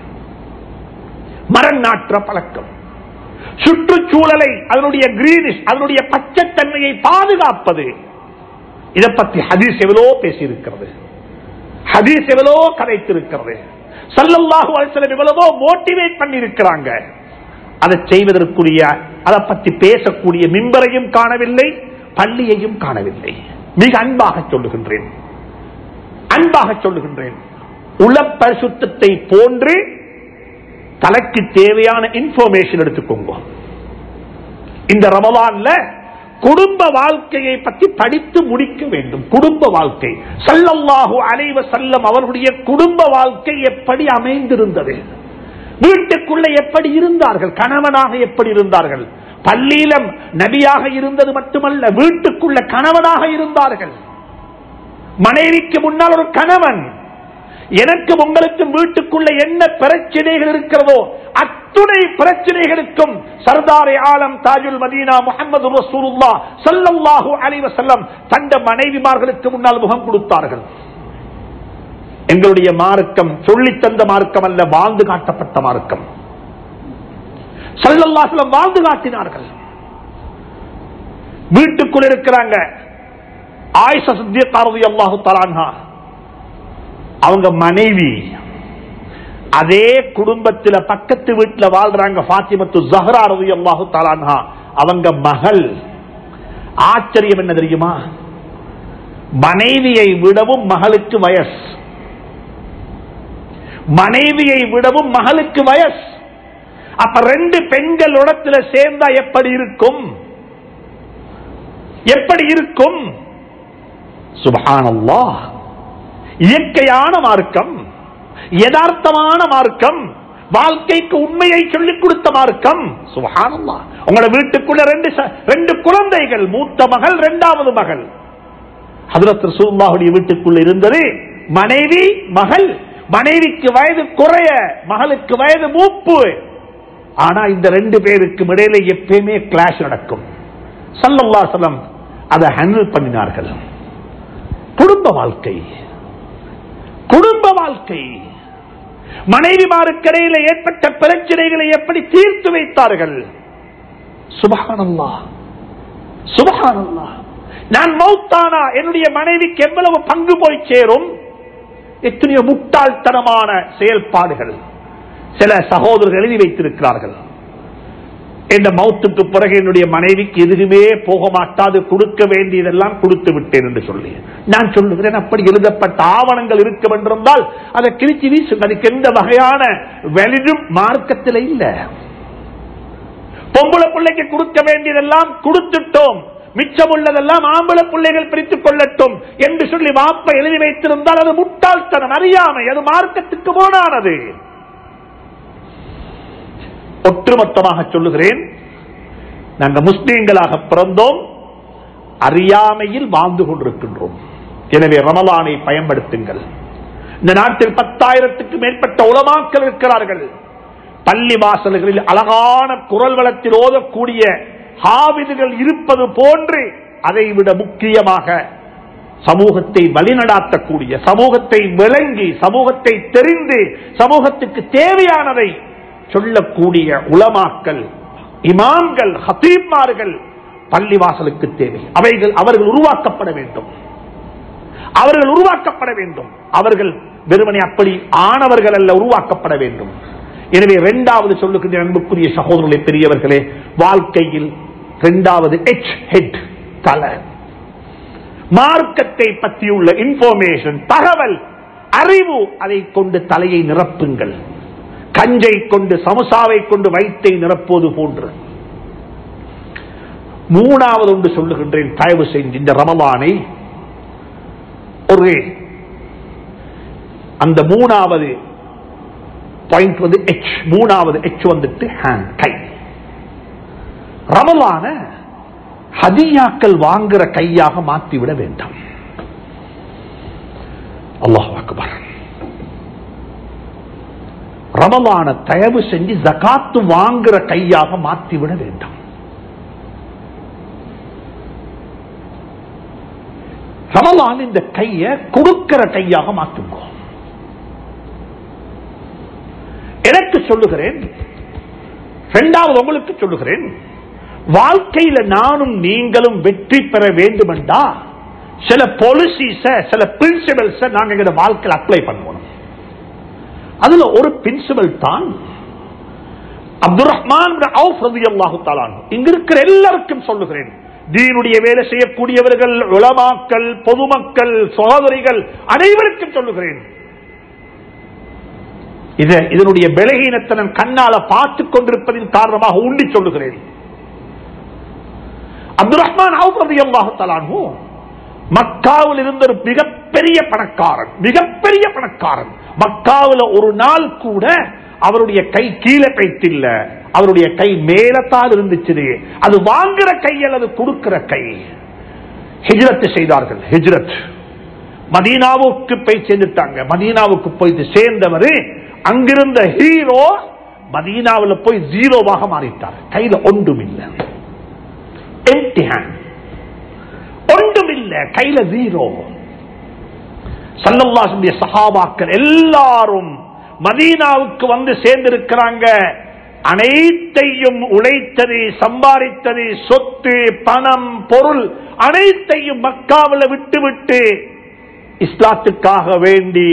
மரம் நாற்ற பழக்கம் சுற்றுச்சூழலை அதனுடைய கிரீனிஷ் அதனுடைய பச்சைத்தன்மையை பாதுகாப்பது இதை பற்றி ஹதீஸ் எவ்வளோ பேசியிருக்கிறது ஹதீஸ் எவ்வளோ கதைத்திருக்கிறது சல்லல்லாஹு அலிஸ்லம் எவ்வளவோ மோட்டிவேட் பண்ணி இருக்கிறாங்க அதை செய்வதற்குரிய அதை பற்றி பேசக்கூடிய மிம்பரையும் காணவில்லை பள்ளியையும் காணவில்லை மிக அன்பாக சொல்லுகின்றேன் அன்பாக சொல்லுகின்றேன் உளப்பரிசுத்தத்தை போன்று தலைக்கு தேவையான இன்ஃபர்மேஷன் எடுத்துக்கோங்க இந்த ரமலான்ல குடும்ப வாழ்க்கையை பற்றி படித்து முடிக்க வேண்டும் குடும்ப வாழ்க்கை சல்லல்லாஹு அலைவ செல்லம் அவர்களுடைய குடும்ப வாழ்க்கை எப்படி அமைந்திருந்தது வீட்டுக்குள்ள எப்படி இருந்தார்கள் கணவனாக எப்படி இருந்தார்கள் பள்ளியிலம் நபியாக இருந்தது மட்டுமல்ல வீட்டுக்குள்ள கணவனாக இருந்தார்கள் மனைவிக்கு முன்னால் ஒரு கணவன் எனக்கு உங்களுக்கு வீட்டுக்குள்ள என்ன பிரச்சனைகள் இருக்கிறதோ அத்துணை பிரச்சனைகளுக்கும் சர்தாரே ஆலம் தாஜுல் மதீனா முகமது ரசூலுல்லா ஸல்லல்லாஹு அலைஹி வஸல்லம் தந்த மனைவிமார்களுக்கு முன்னால் முகம் கொடுத்தார்கள் எங்களுடைய மார்க்கம் சொல்லித் தந்த மார்க்கம் அல்ல வாழ்ந்து காட்டப்பட்ட மார்க்கம் ஸல்லல்லாஹு அலைஹி வஸல்லம் வாழ்ந்து காட்டினார்கள் வீட்டுக்குள் இருக்கிறாங்க ஆயிஷா சித்திகா ரலியல்லாஹு தஆலா அன்ஹா அவங்க மனைவி அதே குடும்பத்துல பக்கத்து வீட்டுல வாழ்றாங்க பாத்திமத்து ஜஹரா ரலியல்லாஹு தஆலா அன்ஹா அவங்க மகள் ஆச்சரியம் என்ன தெரியுமா மனைவியை விடவும் மகளுக்கு வயசு மனைவியை விடவும் மகளுக்கு வயசு அப்ப ரெண்டு பெண்கள் இடத்துல சேர்ந்தா எப்படி இருக்கும் எப்படி இருக்கும் சுபஹானல்லாஹ் இயற்கையான மார்க்கம் யதார்த்தமான மார்க்கம் வாழ்க்கைக்கு உண்மையை சொல்லிக் கொடுத்த மார்க்கம் சுபஹானல்லாஹ் உங்களோட வீட்டுக்குள்ள ரெண்டு ச- ரெண்டு குழந்தைகள் மூத்த மகள் இரண்டாவது மகள் ஹதரத் ரசூலுல்லாஹுடைய வீட்டுக்குள்ள இருந்தது மனைவி மகள் மனைவிக்கு வயது குறைய மகளுக்கு வயது மூப்பு ஆனா இந்த ரெண்டு பேருக்கு இடையில எப்பயுமே கிளாஷ் நடக்கும் சல்லல்லா சொல்லம் அதை ஹேண்டில் பண்ணினார்கள் குடும்ப வாழ்க்கை குடும்ப வாழ்க்கை மனைவிமாருக்கிடையில ஏற்பட்ட பிரச்சனைகளை எப்படி தீர்த்து வைத்தார்கள் சுபஹானல்லா சுபஹானல்லா நான் மௌத்தானா என்னுடைய மனைவிக்கு எவ்வளவு பங்கு போய் சேரும் எத்தனையோ முட்டாள்தனமான செயல்பாடுகள் சில சகோதரர்கள் எழுதி வைத்திருக்கிறார்கள் என்ற மௌத்துக்கு பிறகு என்னுடைய மனைவிக்கு எதுவுமே போக மாட்டாது கொடுக்க வேண்டியதெல்லாம் கொடுத்து விட்டேன் என்று சொல்லி நான் சொல்லுகிறேன் அப்படி எழுதப்பட்ட ஆவணங்கள் இருக்கும் என்றிருந்தால் அதை கிழிச்சு வீசுங்க அதுக்கு எந்த வகையான வெளியும் மார்க்கத்தில் இல்ல பொம்பளை பிள்ளைக்கு கொடுக்க வேண்டியதெல்லாம் கொடுத்துட்டோம் மிச்சம் உள்ளதெல்லாம் ஆம்பளை பிள்ளைகள் பிரித்துக் கொள்ளட்டும் என்று சொல்லி வாப்ப எழுதி வைத்திருந்தால் அது முட்டாள்தனம் அறியாமை அது மார்க்கத்துக்கு போனானது ஒட்டுமொத்தமாக சொல்லுகிறேன் நாங்கள் முஸ்லீம்களாக பிறந்தோம் அறியாமையில் வாழ்ந்து கொண்டிருக்கின்றோம் எனவே ரமலானை பயன்படுத்துங்கள் இந்த நாட்டில் பத்தாயிரத்துக்கு மேற்பட்ட உலமாக்கள் இருக்கிறார்கள் பள்ளி வாசல்களில் அழகான குரல் வளத்தில் ஓதக்கூடிய ஹாவிதுகள் இருப்பது போன்று அதை விட முக்கியமாக சமூகத்தை வழிநடாத்தக்கூடிய சமூகத்தை விளங்கி சமூகத்தை தெரிந்து சமூகத்துக்கு தேவையானதை சொல்லக்கூடிய உலமாக்கள் இமாம்கள் ஹத்தீப்மார்கள் பள்ளிவாசலுக்கு தேவை அவைகள் அவர்கள் உருவாக்கப்பட வேண்டும் அவர்கள் உருவாக்கப்பட வேண்டும் அவர்கள் வெறுமனே அப்படி ஆனவர்கள் அல்ல உருவாக்கப்பட வேண்டும் எனவே இரண்டாவது சொல்லுகின்ற அன்புக்குரிய சகோதரர்களே பெரியவர்களே வாழ்க்கையில் இரண்டாவது எச் ஹெட் தலை மார்க்கத்தை பற்றியுள்ள இன்ஃபர்மேஷன் தகவல் அறிவு அதை கொண்டு தலையை நிரப்புங்கள் கஞ்சை கொண்டு சமுசாவை கொண்டு வயிற்றை நிரப்புவது போன்று மூணாவது ஒன்று சொல்லுகின்றேன் தயவு செஞ்சு இந்த ரமலானை ஒரு அந்த மூணாவது பாயிண்ட் வந்து எச் மூணாவது எச் வந்துட்டு ஹேண்ட் கை ரமலான ஹதியாக்கள் வாங்குற கையாக மாற்றிவிட வேண்டாம் அல்லாஹ் அக்பர் ரமலான தயவு செஞ்சு ஜகாத்து வாங்குற கையாக மாற்றிவிட வேண்டாம் ரமலான் இந்த கைய கொடுக்கிற கையாக மாற்றுங்க எனக்கு சொல்லுகிறேன் இரண்டாவது உங்களுக்கு சொல்லுகிறேன் வாழ்க்கையில நானும் நீங்களும் வெற்றி பெற வேண்டும் என்றா சில பாலிசிஸ சில பிரின்சிபல்ஸ் நாங்க எங்க வாழ்க்கையில் அப்ளை பண்ணுவோம் அதுல ஒரு பிரின்சிபல் தான் அப்துல் ரஹ்மான் இங்க இருக்கிற எல்லாருக்கும் சொல்லுகிறேன் தீனுடைய வேலை செய்யக்கூடியவர்கள் உலமாக்கள் பொதுமக்கள் சகோதரிகள் அனைவருக்கும் சொல்லுகிறேன் இது இதனுடைய பலகீனத்தை நான் கண்ணால பார்த்துக் கொண்டிருப்பதின் காரணமாக உண்டி சொல்லுகிறேன் அப்துல் ரஹ்மான் அல்லாஹு மக்காவில் இருந்த ஒரு மிகப்பெரிய பணக்காரன் மிகப்பெரிய பணக்காரன் மக்காவில் ஒரு நாள் கூட அவருடைய கை கீழே பைத்தில்ல அவருடைய கை மேலத்தான் இருந்துச்சு அது வாங்குற கை அல்லது கொடுக்கிற கை ஹிஜ்ரத் செய்தார்கள் ஹிஜ்ரத் மதீனாவுக்கு போய் சேர்ந்துட்டாங்க மதீனாவுக்கு போயிட்டு சேர்ந்தவர் அங்கிருந்த ஹீரோ மதீனாவில் போய் ஜீரோவாக மாறிட்டார் கையில ஒன்றும் இல்லை empty hand. ஒன்றும் இல்லை கையில ஜீரோ சல்லல்லாசுடைய சஹாபாக்கள் எல்லாரும் மதீனாவுக்கு வந்து சேர்ந்திருக்கிறாங்க அனைத்தையும் உழைத்தது சம்பாதித்தது சொத்து பணம் பொருள் அனைத்தையும் மக்காவில் விட்டுவிட்டு இஸ்லாத்துக்காக வேண்டி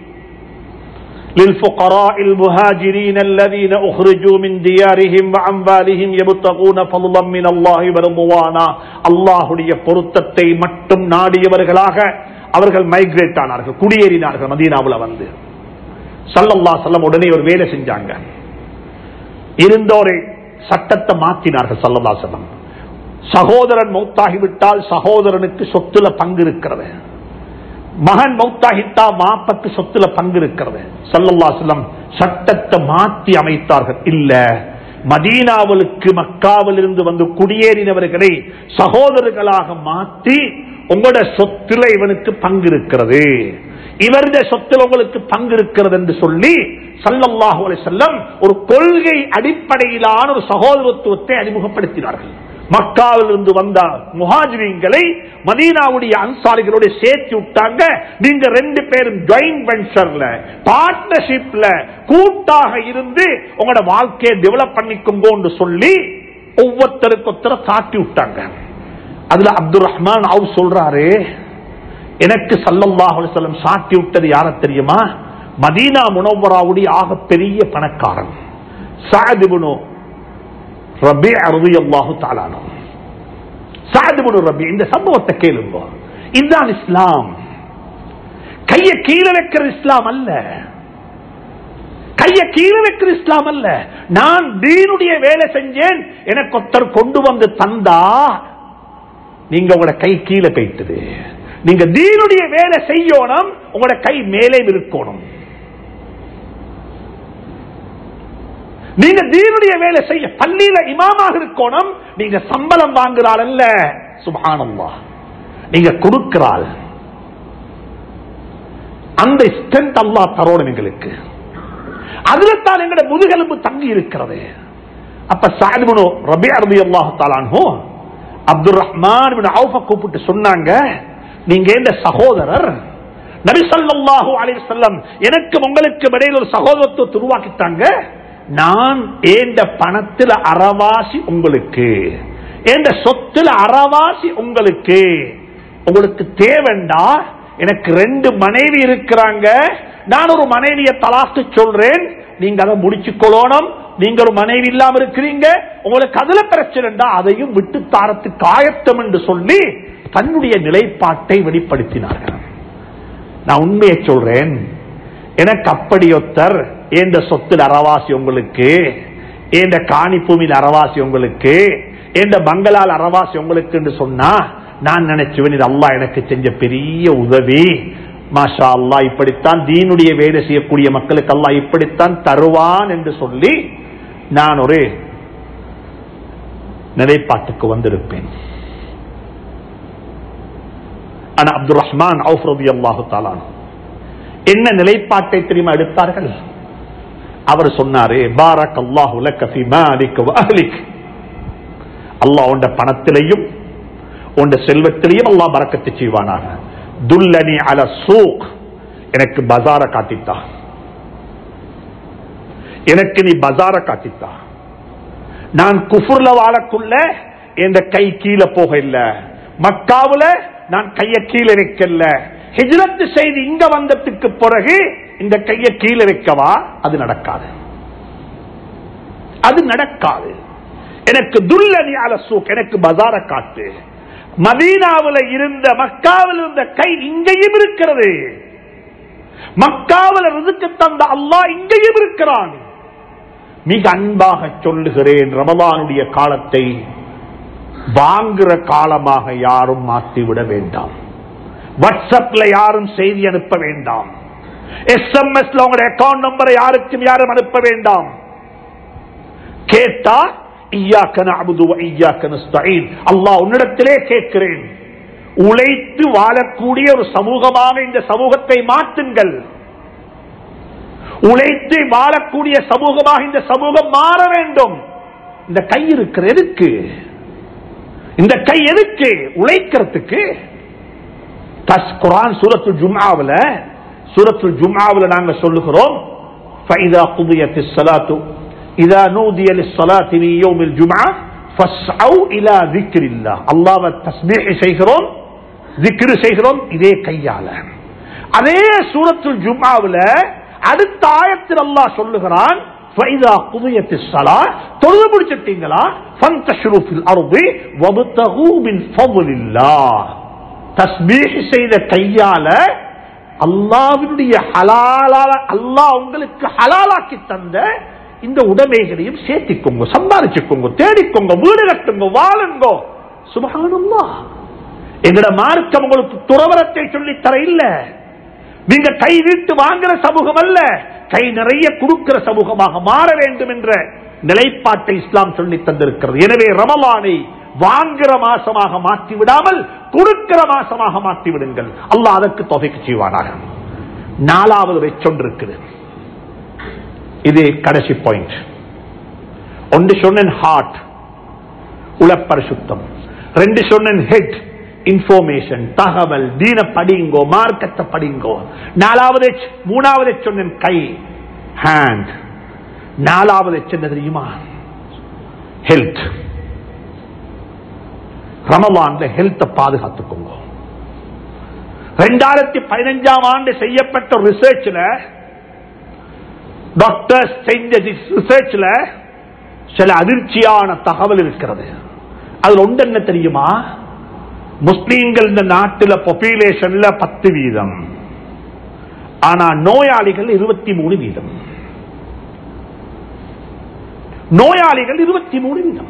للفقراء المهاجرين الذين أخرجوا من ديارهم وأموالهم يبتغون فضلا من الله ورضوانا அல்லாஹுடைய பொருத்தத்தை மட்டும் நாடியவர்களாக அவர்கள் மைக்ரேட் ஆனார்கள் குடியேறினார்கள் மதீனாவில் வந்து சல்லல்லா சல்லம் உடனே ஒரு வேலை செஞ்சாங்க இருந்தோரை சட்டத்தை மாற்றினார்கள் சல்லல்லா சல்லம் சகோதரன் மௌத்தாகிவிட்டால் சகோதரனுக்கு சொத்துல பங்கு இருக்கிறது மகன் மௌத்தாகிட்டா மாப்பக்கு சொத்துல பங்கு இருக்கிறது சல்லல்லா செல்லம் சட்டத்தை மாற்றி அமைத்தார்கள் இல்ல மதீனாவலுக்கு மக்காவில் இருந்து வந்து குடியேறினவர்களை சகோதரர்களாக மாற்றி உங்களோட சொத்துல இவனுக்கு பங்கு இருக்கிறது இவருடைய சொத்தில் உங்களுக்கு பங்கு இருக்கிறது என்று சொல்லி சல்லல்லாஹு அலைஹி வஸல்லம் ஒரு கொள்கை அடிப்படையிலான ஒரு சகோதரத்துவத்தை அறிமுகப்படுத்தினார்கள் மக்காவில் இருந்து வந்த முஹாஜிரிங்களை மதீனாவுடைய அன்சாரிகளோட சேர்த்து விட்டாங்க நீங்க ரெண்டு பேரும் ஜாயிண்ட் வெஞ்சர்ல பார்ட்னர்ஷிப்ல கூட்டாக இருந்து உங்களோட வாழ்க்கையை டெவலப் பண்ணிக்கோங்க சொல்லி ஒவ்வொருத்தருக்கு ஒருத்தர காட்டி விட்டாங்க அதுல அப்துல் ரஹ்மான் அவு சொல்றாரு எனக்கு சல்லல்லாஹு அலைஹி வஸல்லம் சாட்டி விட்டது யார தெரியுமா மதீனா முனவராவுடைய ஆக பெரிய பணக்காரன் சாதிபுனு ரபி ரலியல்லாஹு தஆலா சாதிபுனு ரபி இந்த சம்பவத்தை கேளுங்க இதுதான் இஸ்லாம் கைய கீழே வைக்கிற இஸ்லாம் அல்ல கைய கீழே வைக்கிற இஸ்லாம் அல்ல நான் தீனுடைய வேலை செஞ்சேன் எனக்கு ஒருத்தர் கொண்டு வந்து தந்தா நீங்க உங்களோட கை கீழே போயிட்டது நீங்க தீனுடைய வேலை செய்யணும் உங்களோட கை மேலே இருக்கணும் நீங்க தீனுடைய வேலை செய்ய பள்ளியில இமாமாக இருக்கணும் நீங்க சம்பளம் வாங்குறாள் அல்ல சுபானம்மா நீங்க கொடுக்கிறாள் அந்த ஸ்ட்ரென்த் அல்லா தரோணும் எங்களுக்கு அதுல தான் எங்கட முதுகெலும்பு தங்கி இருக்கிறது அப்ப சாதிபுனு ரபி அரபி அல்லாஹு தாலானோ அப்துல் ரஹ்மான் அவுஃப கூப்பிட்டு சொன்னாங்க நீங்க இந்த சகோதரர் நபி ஸல்லல்லாஹு அலைஹி வஸல்லம் எனக்கு உங்களுக்கு இடையில ஒரு சகோதரத்துவத்தை உருவாக்கிட்டாங்க நான் ஏண்ட பணத்துல அறவாசி உங்களுக்கு ஏண்ட சொத்துல அறவாசி உங்களுக்கு உங்களுக்கு தேவைண்டா எனக்கு ரெண்டு மனைவி இருக்கிறாங்க நான் ஒரு மனைவியை தலாக்கு சொல்றேன் நீங்க அதை முடிச்சுக்கொள்ளணும் நீங்க ஒரு மனைவி இல்லாம இருக்கிறீங்க உங்களுக்கு அதுல பிரச்சனைண்டா அதையும் விட்டு தாரத்து காயத்தம் என்று சொல்லி தன்னுடைய நிலைப்பாட்டை வெளிப்படுத்தினார்கள் நான் உண்மையை சொல்றேன் எனக்கு அப்படி ஒத்தர் ஏந்த சொத்தில் அறவாசி உங்களுக்கு ஏந்த காணி பூமியில் அறவாசி உங்களுக்கு ஏந்த பங்களால் அறவாசி உங்களுக்கு என்று சொன்னா நான் நினைச்சுவேன் இது அல்லாஹ் எனக்கு செஞ்ச பெரிய உதவி மாஷா அல்லாஹ் இப்படித்தான் தீனுடைய வேலை செய்யக்கூடிய மக்களுக்கு அல்லாஹ் இப்படித்தான் தருவான் என்று சொல்லி நான் ஒரு நிலைப்பாட்டுக்கு வந்திருப்பேன் ஆனா அப்துல் ரஹ்மான் அவுஃப் ரபி அல்லாஹு தாலான் என்ன நிலைப்பாட்டை தெரியுமா எடுத்தார்கள் அவர் சொன்னாரு பாரக் அல்லாஹு லக்க ஃபி மாலிக் வ அஹ்லிக் அல்லாஹ் உண்ட பணத்திலையும் உண்ட செல்வத்திலையும் அல்லாஹ் பரக்கத்து செய்வானாக துல்லனி அல சூக் எனக்கு பஜார காட்டித்தா எனக்கு நீ பஜார காட்டித்தா நான் குஃபுர்ல வாழக்குள்ள என் கை கீழே போக இல்ல மக்காவுல நான் கைய கீழே வைக்கல ஹிஜ்ரத் செய்து இங்க வந்ததுக்கு பிறகு இந்த கைய கீழே வைக்கவா அது நடக்காது அது நடக்காது எனக்கு துல்லனி அலசூக் எனக்கு பஜார காட்டு மதீனாவில் இருந்த மக்காவில் இருந்த கை இங்கேயும் இருக்கிறது மக்காவில் ரிதுக்கு தந்த அல்லாஹ் இங்கேயும் இருக்கிறான் மிக அன்பாக சொல்லுகிறேன் ரமலானுடைய காலத்தை வாங்குற காலமாக யாரும் மாற்றிவிட வேண்டாம் வாட்ஸ்அப்ல யாரும் செய்தி அனுப்ப வேண்டாம் எஸ்எம்எஸ்ல உங்களுடைய அக்கௌண்ட் நம்பரை யாருக்கும் யாரும் அனுப்ப வேண்டாம் கேட்டா அல்லாஹ் உன்னிடத்திலே கேட்கிறேன் உழைத்து வாழக்கூடிய ஒரு சமூகமாக இந்த சமூகத்தை மாற்றுங்கள் உழைத்து வாழக்கூடிய சமூகமாக இந்த சமூகம் மாற வேண்டும் இந்த கை இருக்கிற எதுக்கு இந்த கை எதுக்கு உழைக்கிறதுக்கு தஸ் குரான் சூரத்து ஜும்ஆவுல சூரத்து ஜும்ஆவுல நாங்க சொல்லுகிறோம் فإذا قضيت الصلاة إذا نودي للصلاة من يوم الجمعة فاسعوا إلى ذكر الله الله تسبيح செய்கிறோம் ذكر செய்கிறோம் இதே கையால அதே சூரத்துல் ஜும்ஆவுல அடுத்த ஆயத்தில் அல்லாஹ் சொல்லுகிறான் فإذا قضيت الصلاة தொழுது முடிச்சிட்டீங்களா فانتشروا في الأرض وابتغوا من فضل الله தஸ்பீஹ் செய்த கையால அல்லாவினுடைய ஹலாலால அல்லாஹ் உங்களுக்கு ஹலாலாக்கி தந்த இந்த உடைமைகளையும் சேர்த்திக்கோங்க சம்பாதிச்சுக்கோங்க தேடிக்கோங்க வீடு கட்டுங்க வாழுங்கோ சுபகானம்மா எங்கட மார்க்கம் உங்களுக்கு துறவரத்தை சொல்லி தர இல்ல நீங்க கை வீட்டு வாங்குற சமூகம் அல்ல கை நிறைய கொடுக்கிற சமூகமாக மாற வேண்டும் என்ற நிலைப்பாட்டை இஸ்லாம் சொல்லி தந்திருக்கிறது எனவே ரமலானை வாங்குற மாசமாக மாற்றி விடாமல் கொடுக்கிற மாசமாக மாற்றி விடுங்கள் அல்லாஹ் அதற்கு தொகைக்கு செய்வானாக நாலாவது வச்சொன்றிருக்குது இது கடைசி பாயிண்ட் ஒன்று சொன்னேன் ஹார்ட் உளப்பரிசுத்தம் ரெண்டு சொன்னேன் ஹெட் இன்ஃபர்மேஷன் தகவல் தீன படிங்கோ மார்க்கத்தை படிங்கோ நாலாவது H, மூணாவது H சொன்னேன் கை ஹேண்ட் நாலாவது H என்ன தெரியுமா ஹெல்த் ரமலான்ல ஹெல்த்தை பாதுகாத்துக்கோங்க ரெண்டாயிரத்தி பதினஞ்சாம் ஆண்டு செய்யப்பட்ட ரிசர்ச்ல டாக்டர்ஸ் செஞ்ச ரிசர்ச்ல சில அதிர்ச்சியான தகவல் இருக்கிறது அதுல ஒன்று என்ன தெரியுமா முஸ்லீம்கள் இந்த நாட்டில் பாப்புலேஷன்ல பத்து வீதம் ஆனா நோயாளிகள் இருபத்தி மூணு வீதம் நோயாளிகள் இருபத்தி மூணு வீதம்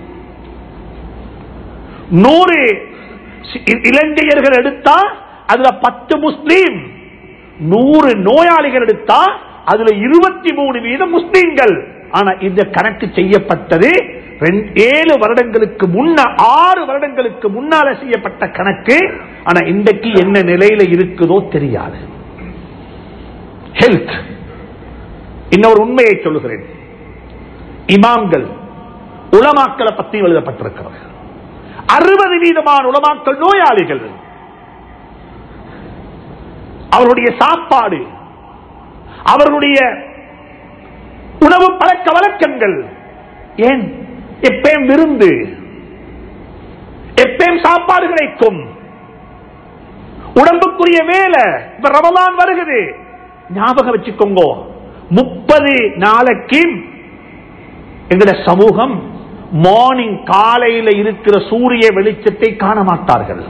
நூறு சி- இ- இலங்கையர்கள் எடுத்தா அதுல பத்து முஸ்லீம் நூறு நோயாளிகள் எடுத்தா அதுல இருபத்தி மூணு வீதம் முஸ்லீம்கள் ஆனா இந்த கணக்கு செய்யப்பட்டது ரெண்டு- ஏழு வருடங்களுக்கு முன்ன ஆறு வருடங்களுக்கு முன்னால செய்யப்பட்ட கணக்கு ஆனா இன்றைக்கு என்ன நிலையில இருக்குதோ தெரியாது ஹெல்த் இன்னொரு உண்மையை சொல்லுகிறேன் இமாம்கள் உலமாக்களை பத்தி எழுதப்பட்டிருக்கிறது அறுபது வீதமான உலமாக்கள் நோயாளிகள் அவருடைய சாப்பாடு அவர்களுடைய உணவு பழக்க வழக்கங்கள் ஏன் எப்பயும் விருந்து எப்பயும் சாப்பாடு கிடைக்கும் உடம்புக்குரிய வேலை இப்ப ரமலான் வருகிறது ஞாபகம் வச்சுக்கோங்க முப்பது நாளைக்கு எங்கட சமூகம் மார்னிங் காலையில இருக்கிற சூரிய வெளிச்சத்தை காண மாட்டார்கள்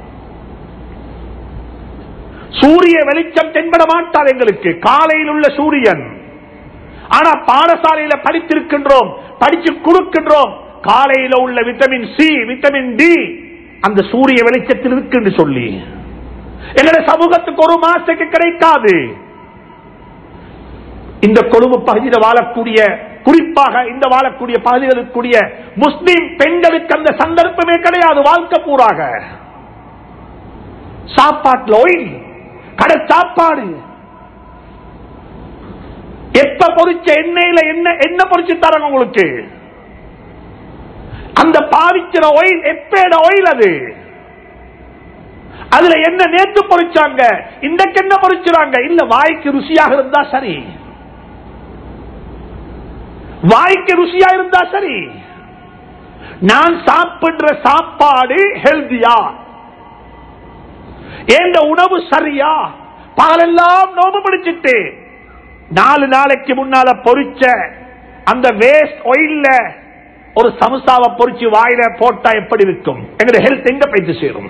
சூரிய வெளிச்சம் தென்பட மாட்டார் எங்களுக்கு காலையில் உள்ள சூரியன் ஆனா பாடசாலையில படித்திருக்கின்றோம் படிச்சு கொடுக்கின்றோம் காலையில உள்ள விட்டமின் சி விட்டமின் டி அந்த சூரிய வெளிச்சத்தில் இருக்கு என்று சொல்லி எங்களுடைய சமூகத்துக்கு ஒரு மாசத்துக்கு கிடைக்காது இந்த கொழும்பு பகுதியில் வாழக்கூடிய குறிப்பாக இந்த வாழக்கூடிய பகுதிகளில் கூடிய முஸ்லிம் பெண்களுக்கு அந்த சந்தர்ப்பமே கிடையாது வாழ்க்கை பூராக சாப்பாட்டுல ஒயில் கடை சாப்பாடு எப்ப பொரிச்ச எண்ணெயில என்ன என்ன பொரிச்சு தராங்க உங்களுக்கு அந்த பாவிக்கிற ஒயில் எப்பேட ஒயில் அது அதுல என்ன நேத்து பொரிச்சாங்க இன்றைக்கு என்ன பொரிச்சுறாங்க இல்ல வாய்க்கு ருசியாக இருந்தா சரி வாய்க்கு ருசியா இருந்தா சரி நான் சாப்பிடுற சாப்பாடு ஹெல்தியா ஏந்த உணவு சரியா பகலெல்லாம் நோம்பு பிடிச்சிட்டு நாலு நாளைக்கு முன்னால பொரிச்ச அந்த வேஸ்ட் ஒயில்ல ஒரு சமுசாவை பொரிச்சு வாயில போட்டா எப்படி இருக்கும் எங்களுடைய ஹெல்த் எங்க போயிட்டு சேரும்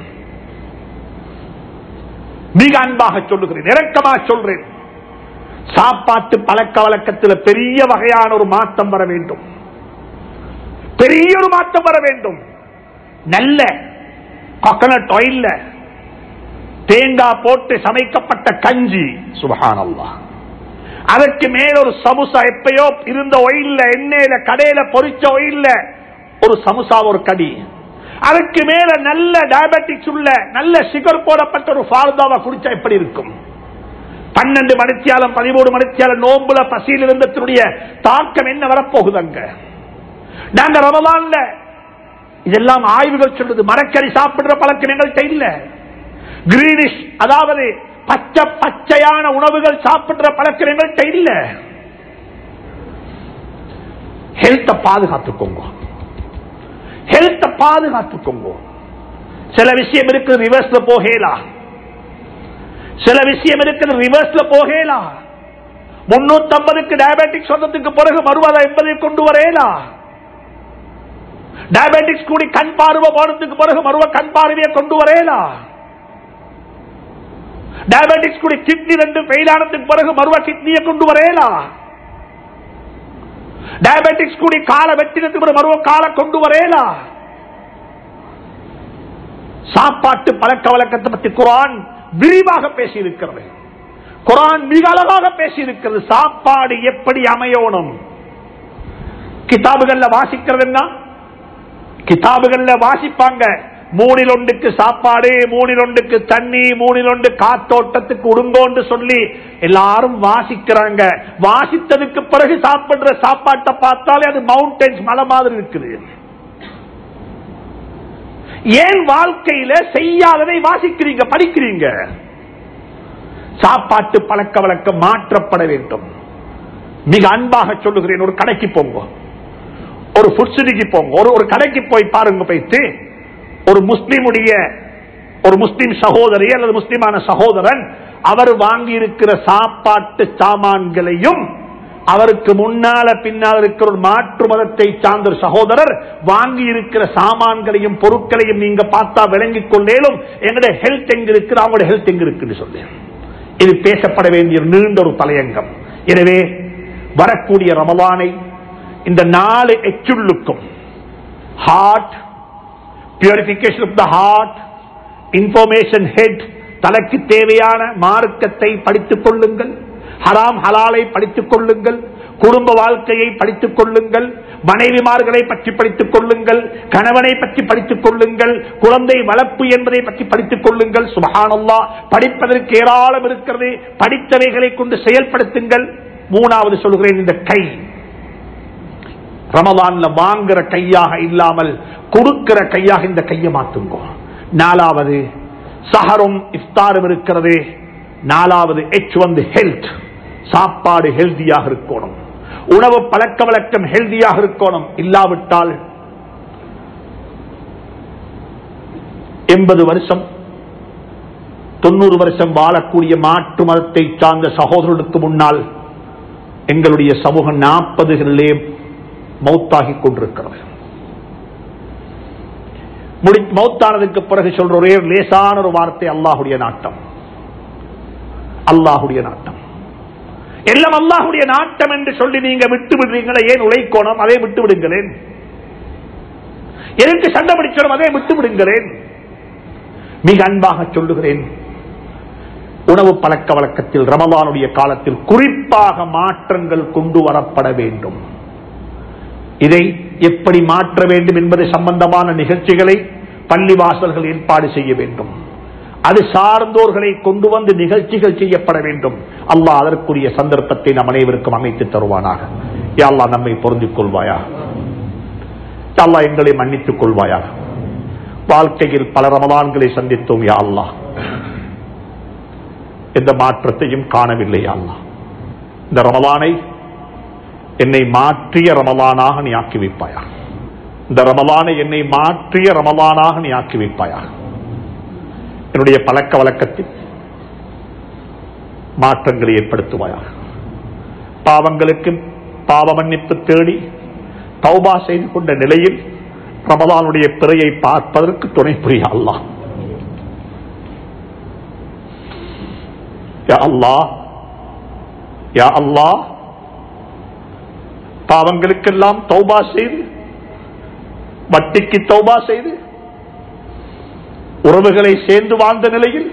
மிக அன்பாக சொல்லுகிறேன் இறக்கமாக சொல்றேன் சாப்பாட்டு பழக்க வழக்கத்தில் பெரிய வகையான ஒரு மாற்றம் வர வேண்டும் பெரிய ஒரு மாற்றம் வர வேண்டும் நல்ல கொக்கனட் ஆயில்ல தேங்காய் போட்டு சமைக்கப்பட்ட கஞ்சி சுபஹானல்லா அதற்கு மேல ஒரு சமுசா எப்பயோ இருந்த ஒயில்ல எண்ணெயில கடையில பொரிச்ச ஒயில்ல ஒரு சமுசா ஒரு கடி அதுக்கு மேல நல்ல டயபெட்டிக்ஸ் உள்ள நல்ல சுகர் போடப்பட்ட ஒரு ஃபார்தாவை குடிச்சா எப்படி இருக்கும் பன்னெண்டு மணித்தியாலம் பதிமூணு மணித்தியாலம் நோம்புல பசியில் இருந்ததனுடைய தாக்கம் என்ன வரப்போகுதுங்க நாங்க ரமலான்ல இதெல்லாம் ஆய்வுகள் சொல்லுது மரக்கறி சாப்பிடுற பழக்கம் எங்கள்கிட்ட இல்ல கிரீனிஷ் அதாவது பச்சை பச்சையான உணவுகள் சாப்பிடுற பழக்கம் எங்கள்கிட்ட இல்ல ஹெல்த்த பாதுகாத்துக்கோங்க ஹெல்த்த பாதுகாத்துக்கோங்க சில விஷயம் இருக்குது ரிவர்ஸ்ல போகலாம் சில விஷயம் இருக்குது ரிவர்ஸ்ல போகலாம் முன்னூத்தி ஐம்பதுக்கு டயபெட்டிக்ஸ் சொன்னதுக்கு பிறகு மறுவதை எண்பதை கொண்டு வரேலாம் டயபெட்டிக்ஸ் கூடி கண் பார்வை போனதுக்கு பிறகு மறுவ கண் பார்வையை கொண்டு வரேலாம் டயபெட்டிக்ஸ் கூடி கிட்னி ரெண்டு ஃபெயில் ஆனதுக்கு பிறகு மறுவ கிட்னியை கொண்டு வரேலாம் டயபெட்டிக்ஸ் கூடி காலை வெட்டினதுக்கு பிறகு மறுவ காலை கொண்டு வரேலாம் சாப்பாட்டு பழக்க வழக்கத்தை பற்றி குரான் விரிவாக பேசி இருக்கிறது குரான் மிக அழகாக பேசி இருக்கிறது சாப்பாடு எப்படி அமையணும் கிதாபுகள்ல வாசிக்கிறது என்ன கிதாபுகள்ல வாசிப்பாங்க மூணில் ஒன்றுக்கு சாப்பாடு மூணில் ஒன்றுக்கு தண்ணி மூணில் ஒன்று காத்தோட்டத்துக்கு உடுங்கோன்னு சொல்லி எல்லாரும் வாசிக்கிறாங்க வாசித்ததுக்கு பிறகு சாப்பிடுற சாப்பாட்டை பார்த்தாலே அது மவுண்டன்ஸ் மலை மாதிரி இருக்குது ஏன் வாழ்க்கையில செய்யாததை வாசிக்கிறீங்க படிக்கிறீங்க சாப்பாட்டு பழக்க வழக்கம் மாற்றப்பட வேண்டும் மிக அன்பாக சொல்லுகிறேன் ஒரு கடைக்கு போங்க ஒரு புட்சிடிக்கு போங்க ஒரு ஒரு கடைக்கு போய் பாருங்க போயிட்டு ஒரு முஸ்லிமுடைய ஒரு முஸ்லிம் சகோதரி அல்லது முஸ்லிமான சகோதரன் அவர் வாங்கி இருக்கிற சாப்பாட்டு சாமான்களையும் அவருக்கு முன்னால பின்னால் இருக்கிற ஒரு மாற்று மதத்தை சார்ந்த ஒரு சகோதரர் வாங்கி இருக்கிற சாமான்களையும் பொருட்களையும் நீங்க பார்த்தா விளங்கிக் கொள்ளேலும் எங்களுடைய ஹெல்த் எங்க இருக்குது அவங்களுடைய ஹெல்த் எங்க இருக்குன்னு சொல்லேன் இது பேசப்பட வேண்டிய நீண்ட ஒரு தலையங்கம் எனவே வரக்கூடிய ரமலானை இந்த நாலு எச்சுள்ளுக்கும் heart purification of the heart information head தலைக்கு தேவையான மார்க்கத்தை படித்துக் கொள்ளுங்கள் ஹராம் ஹலாலை படித்துக் கொள்ளுங்கள் குடும்ப வாழ்க்கையை படித்துக் கொள்ளுங்கள் மனைவிமார்களை பற்றி படித்துக் கொள்ளுங்கள் கணவனை பற்றி படித்துக் கொள்ளுங்கள் குழந்தை வளர்ப்பு என்பதை பற்றி படித்துக் கொள்ளுங்கள் சுபஹானல்லா படிப்பதற்கு ஏராளம் இருக்கிறது படித்தவைகளை கொண்டு செயல்படுத்துங்கள் மூணாவது சொல்கிறேன் இந்த கை ரமதான்ல வாங்குற கையாக இல்லாமல் கொடுக்கிற கையாக இந்த கையை மாத்துங்க நாலாவது சஹரும் இஃப்தாரும் இருக்கிறது நாலாவது எச் வந்து ஹெல்த் சாப்பாடு ஹெல்தியாக இருக்கணும் உணவு பழக்க வழக்கம் ஹெல்தியாக இருக்கணும் இல்லாவிட்டால் எண்பது வருஷம் தொண்ணூறு வருஷம் வாழக்கூடிய மாற்று மதத்தை சார்ந்த சகோதரர்களுக்கு முன்னால் எங்களுடைய சமூகம் நாற்பதுகளிலே மௌத்தாகிக் கொண்டிருக்கிறது முடி மௌத்தானதுக்கு பிறகு சொல்ற ஒரே ஒரு லேசான ஒரு வார்த்தை அல்லாஹுடைய நாட்டம் அல்லாஹுடைய நாட்டம் எல்லாம் அல்லாஹுடைய நாட்டம் என்று சொல்லி நீங்க விட்டு விடுறீங்களே ஏன் உழைக்கோணம் அதை விட்டு விடுங்களேன் எதற்கு சண்டை பிடிச்சோம் அதை விட்டு விடுங்களேன் மிக அன்பாக சொல்லுகிறேன் உணவு பழக்க வழக்கத்தில் ரமலானுடைய காலத்தில் குறிப்பாக மாற்றங்கள் கொண்டு வரப்பட வேண்டும் இதை எப்படி மாற்ற வேண்டும் என்பது சம்பந்தமான நிகழ்ச்சிகளை பள்ளிவாசல்கள் ஏற்பாடு செய்ய வேண்டும் அது சார்ந்தோர்களை கொண்டு வந்து நிகழ்ச்சிகள் செய்யப்பட வேண்டும் அல்லாஹ் அதற்குரிய சந்தர்ப்பத்தை நம் அனைவருக்கும் அமைத்து தருவானாக யா அல்லாஹ் நம்மை பொருந்திக் கொள்வாயா யா அல்லாஹ் எங்களை மன்னித்துக் கொள்வாயா வாழ்க்கையில் பல ரமலான்களை சந்தித்தோம் யா அல்லாஹ் எந்த மாற்றத்தையும் காணவில்லை யா அல்லாஹ் இந்த ரமலானை என்னை மாற்றிய ரமலானாக நீ ஆக்கி வைப்பாயா இந்த ரமலானை என்னை மாற்றிய ரமலானாக நீ ஆக்கி வைப்பாயா என்னுடைய பழக்க வழக்கத்தில் மாற்றங்களை ஏற்படுத்துவாயா பாவங்களுக்கு பாவ மன்னிப்பு தேடி தௌபா செய்து கொண்ட நிலையில் ரமலானுடைய பிறையை பார்ப்பதற்கு துணை புரிய அல்லாஹ் யா அல்லாஹ் யா அல்லாஹ் பாவங்களுக்கெல்லாம் தௌபா செய்து வட்டிக்கு தௌபா செய்து உறவுகளை சேர்ந்து வாழ்ந்த நிலையில்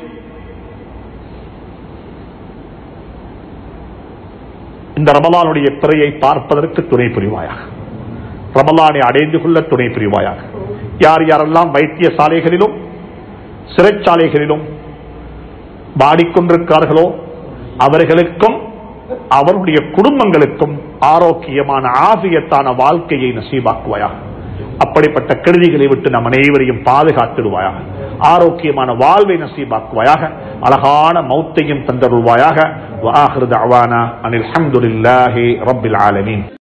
இந்த ரமலானுடைய பிறையை பார்ப்பதற்கு துணை புரிவாயாக ரமலானை அடைந்து கொள்ள துணை புரிவாயாக யார் யாரெல்லாம் வைத்தியசாலைகளிலும் சிறைச்சாலைகளிலும் பாடிக்கொண்டிருக்கிறார்களோ அவர்களுக்கும் அவருடைய குடும்பங்களுக்கும் ஆரோக்கியமான ஆசியத்தான வாழ்க்கையை நசீபாக்குவாயாக அப்படிப்பட்ட கெடுதிகளை விட்டு நம் அனைவரையும் பாதுகாத்திடுவாயாக ஆரோக்கியமான வாழ்வை நசீபாக்குவாயாக அழகான மௌத்தையும் தந்தருள்வாயாக வாஹிரு தஅவானா அனில் ஹம்துலில்லாஹி ரப்பில் ஆலமீன்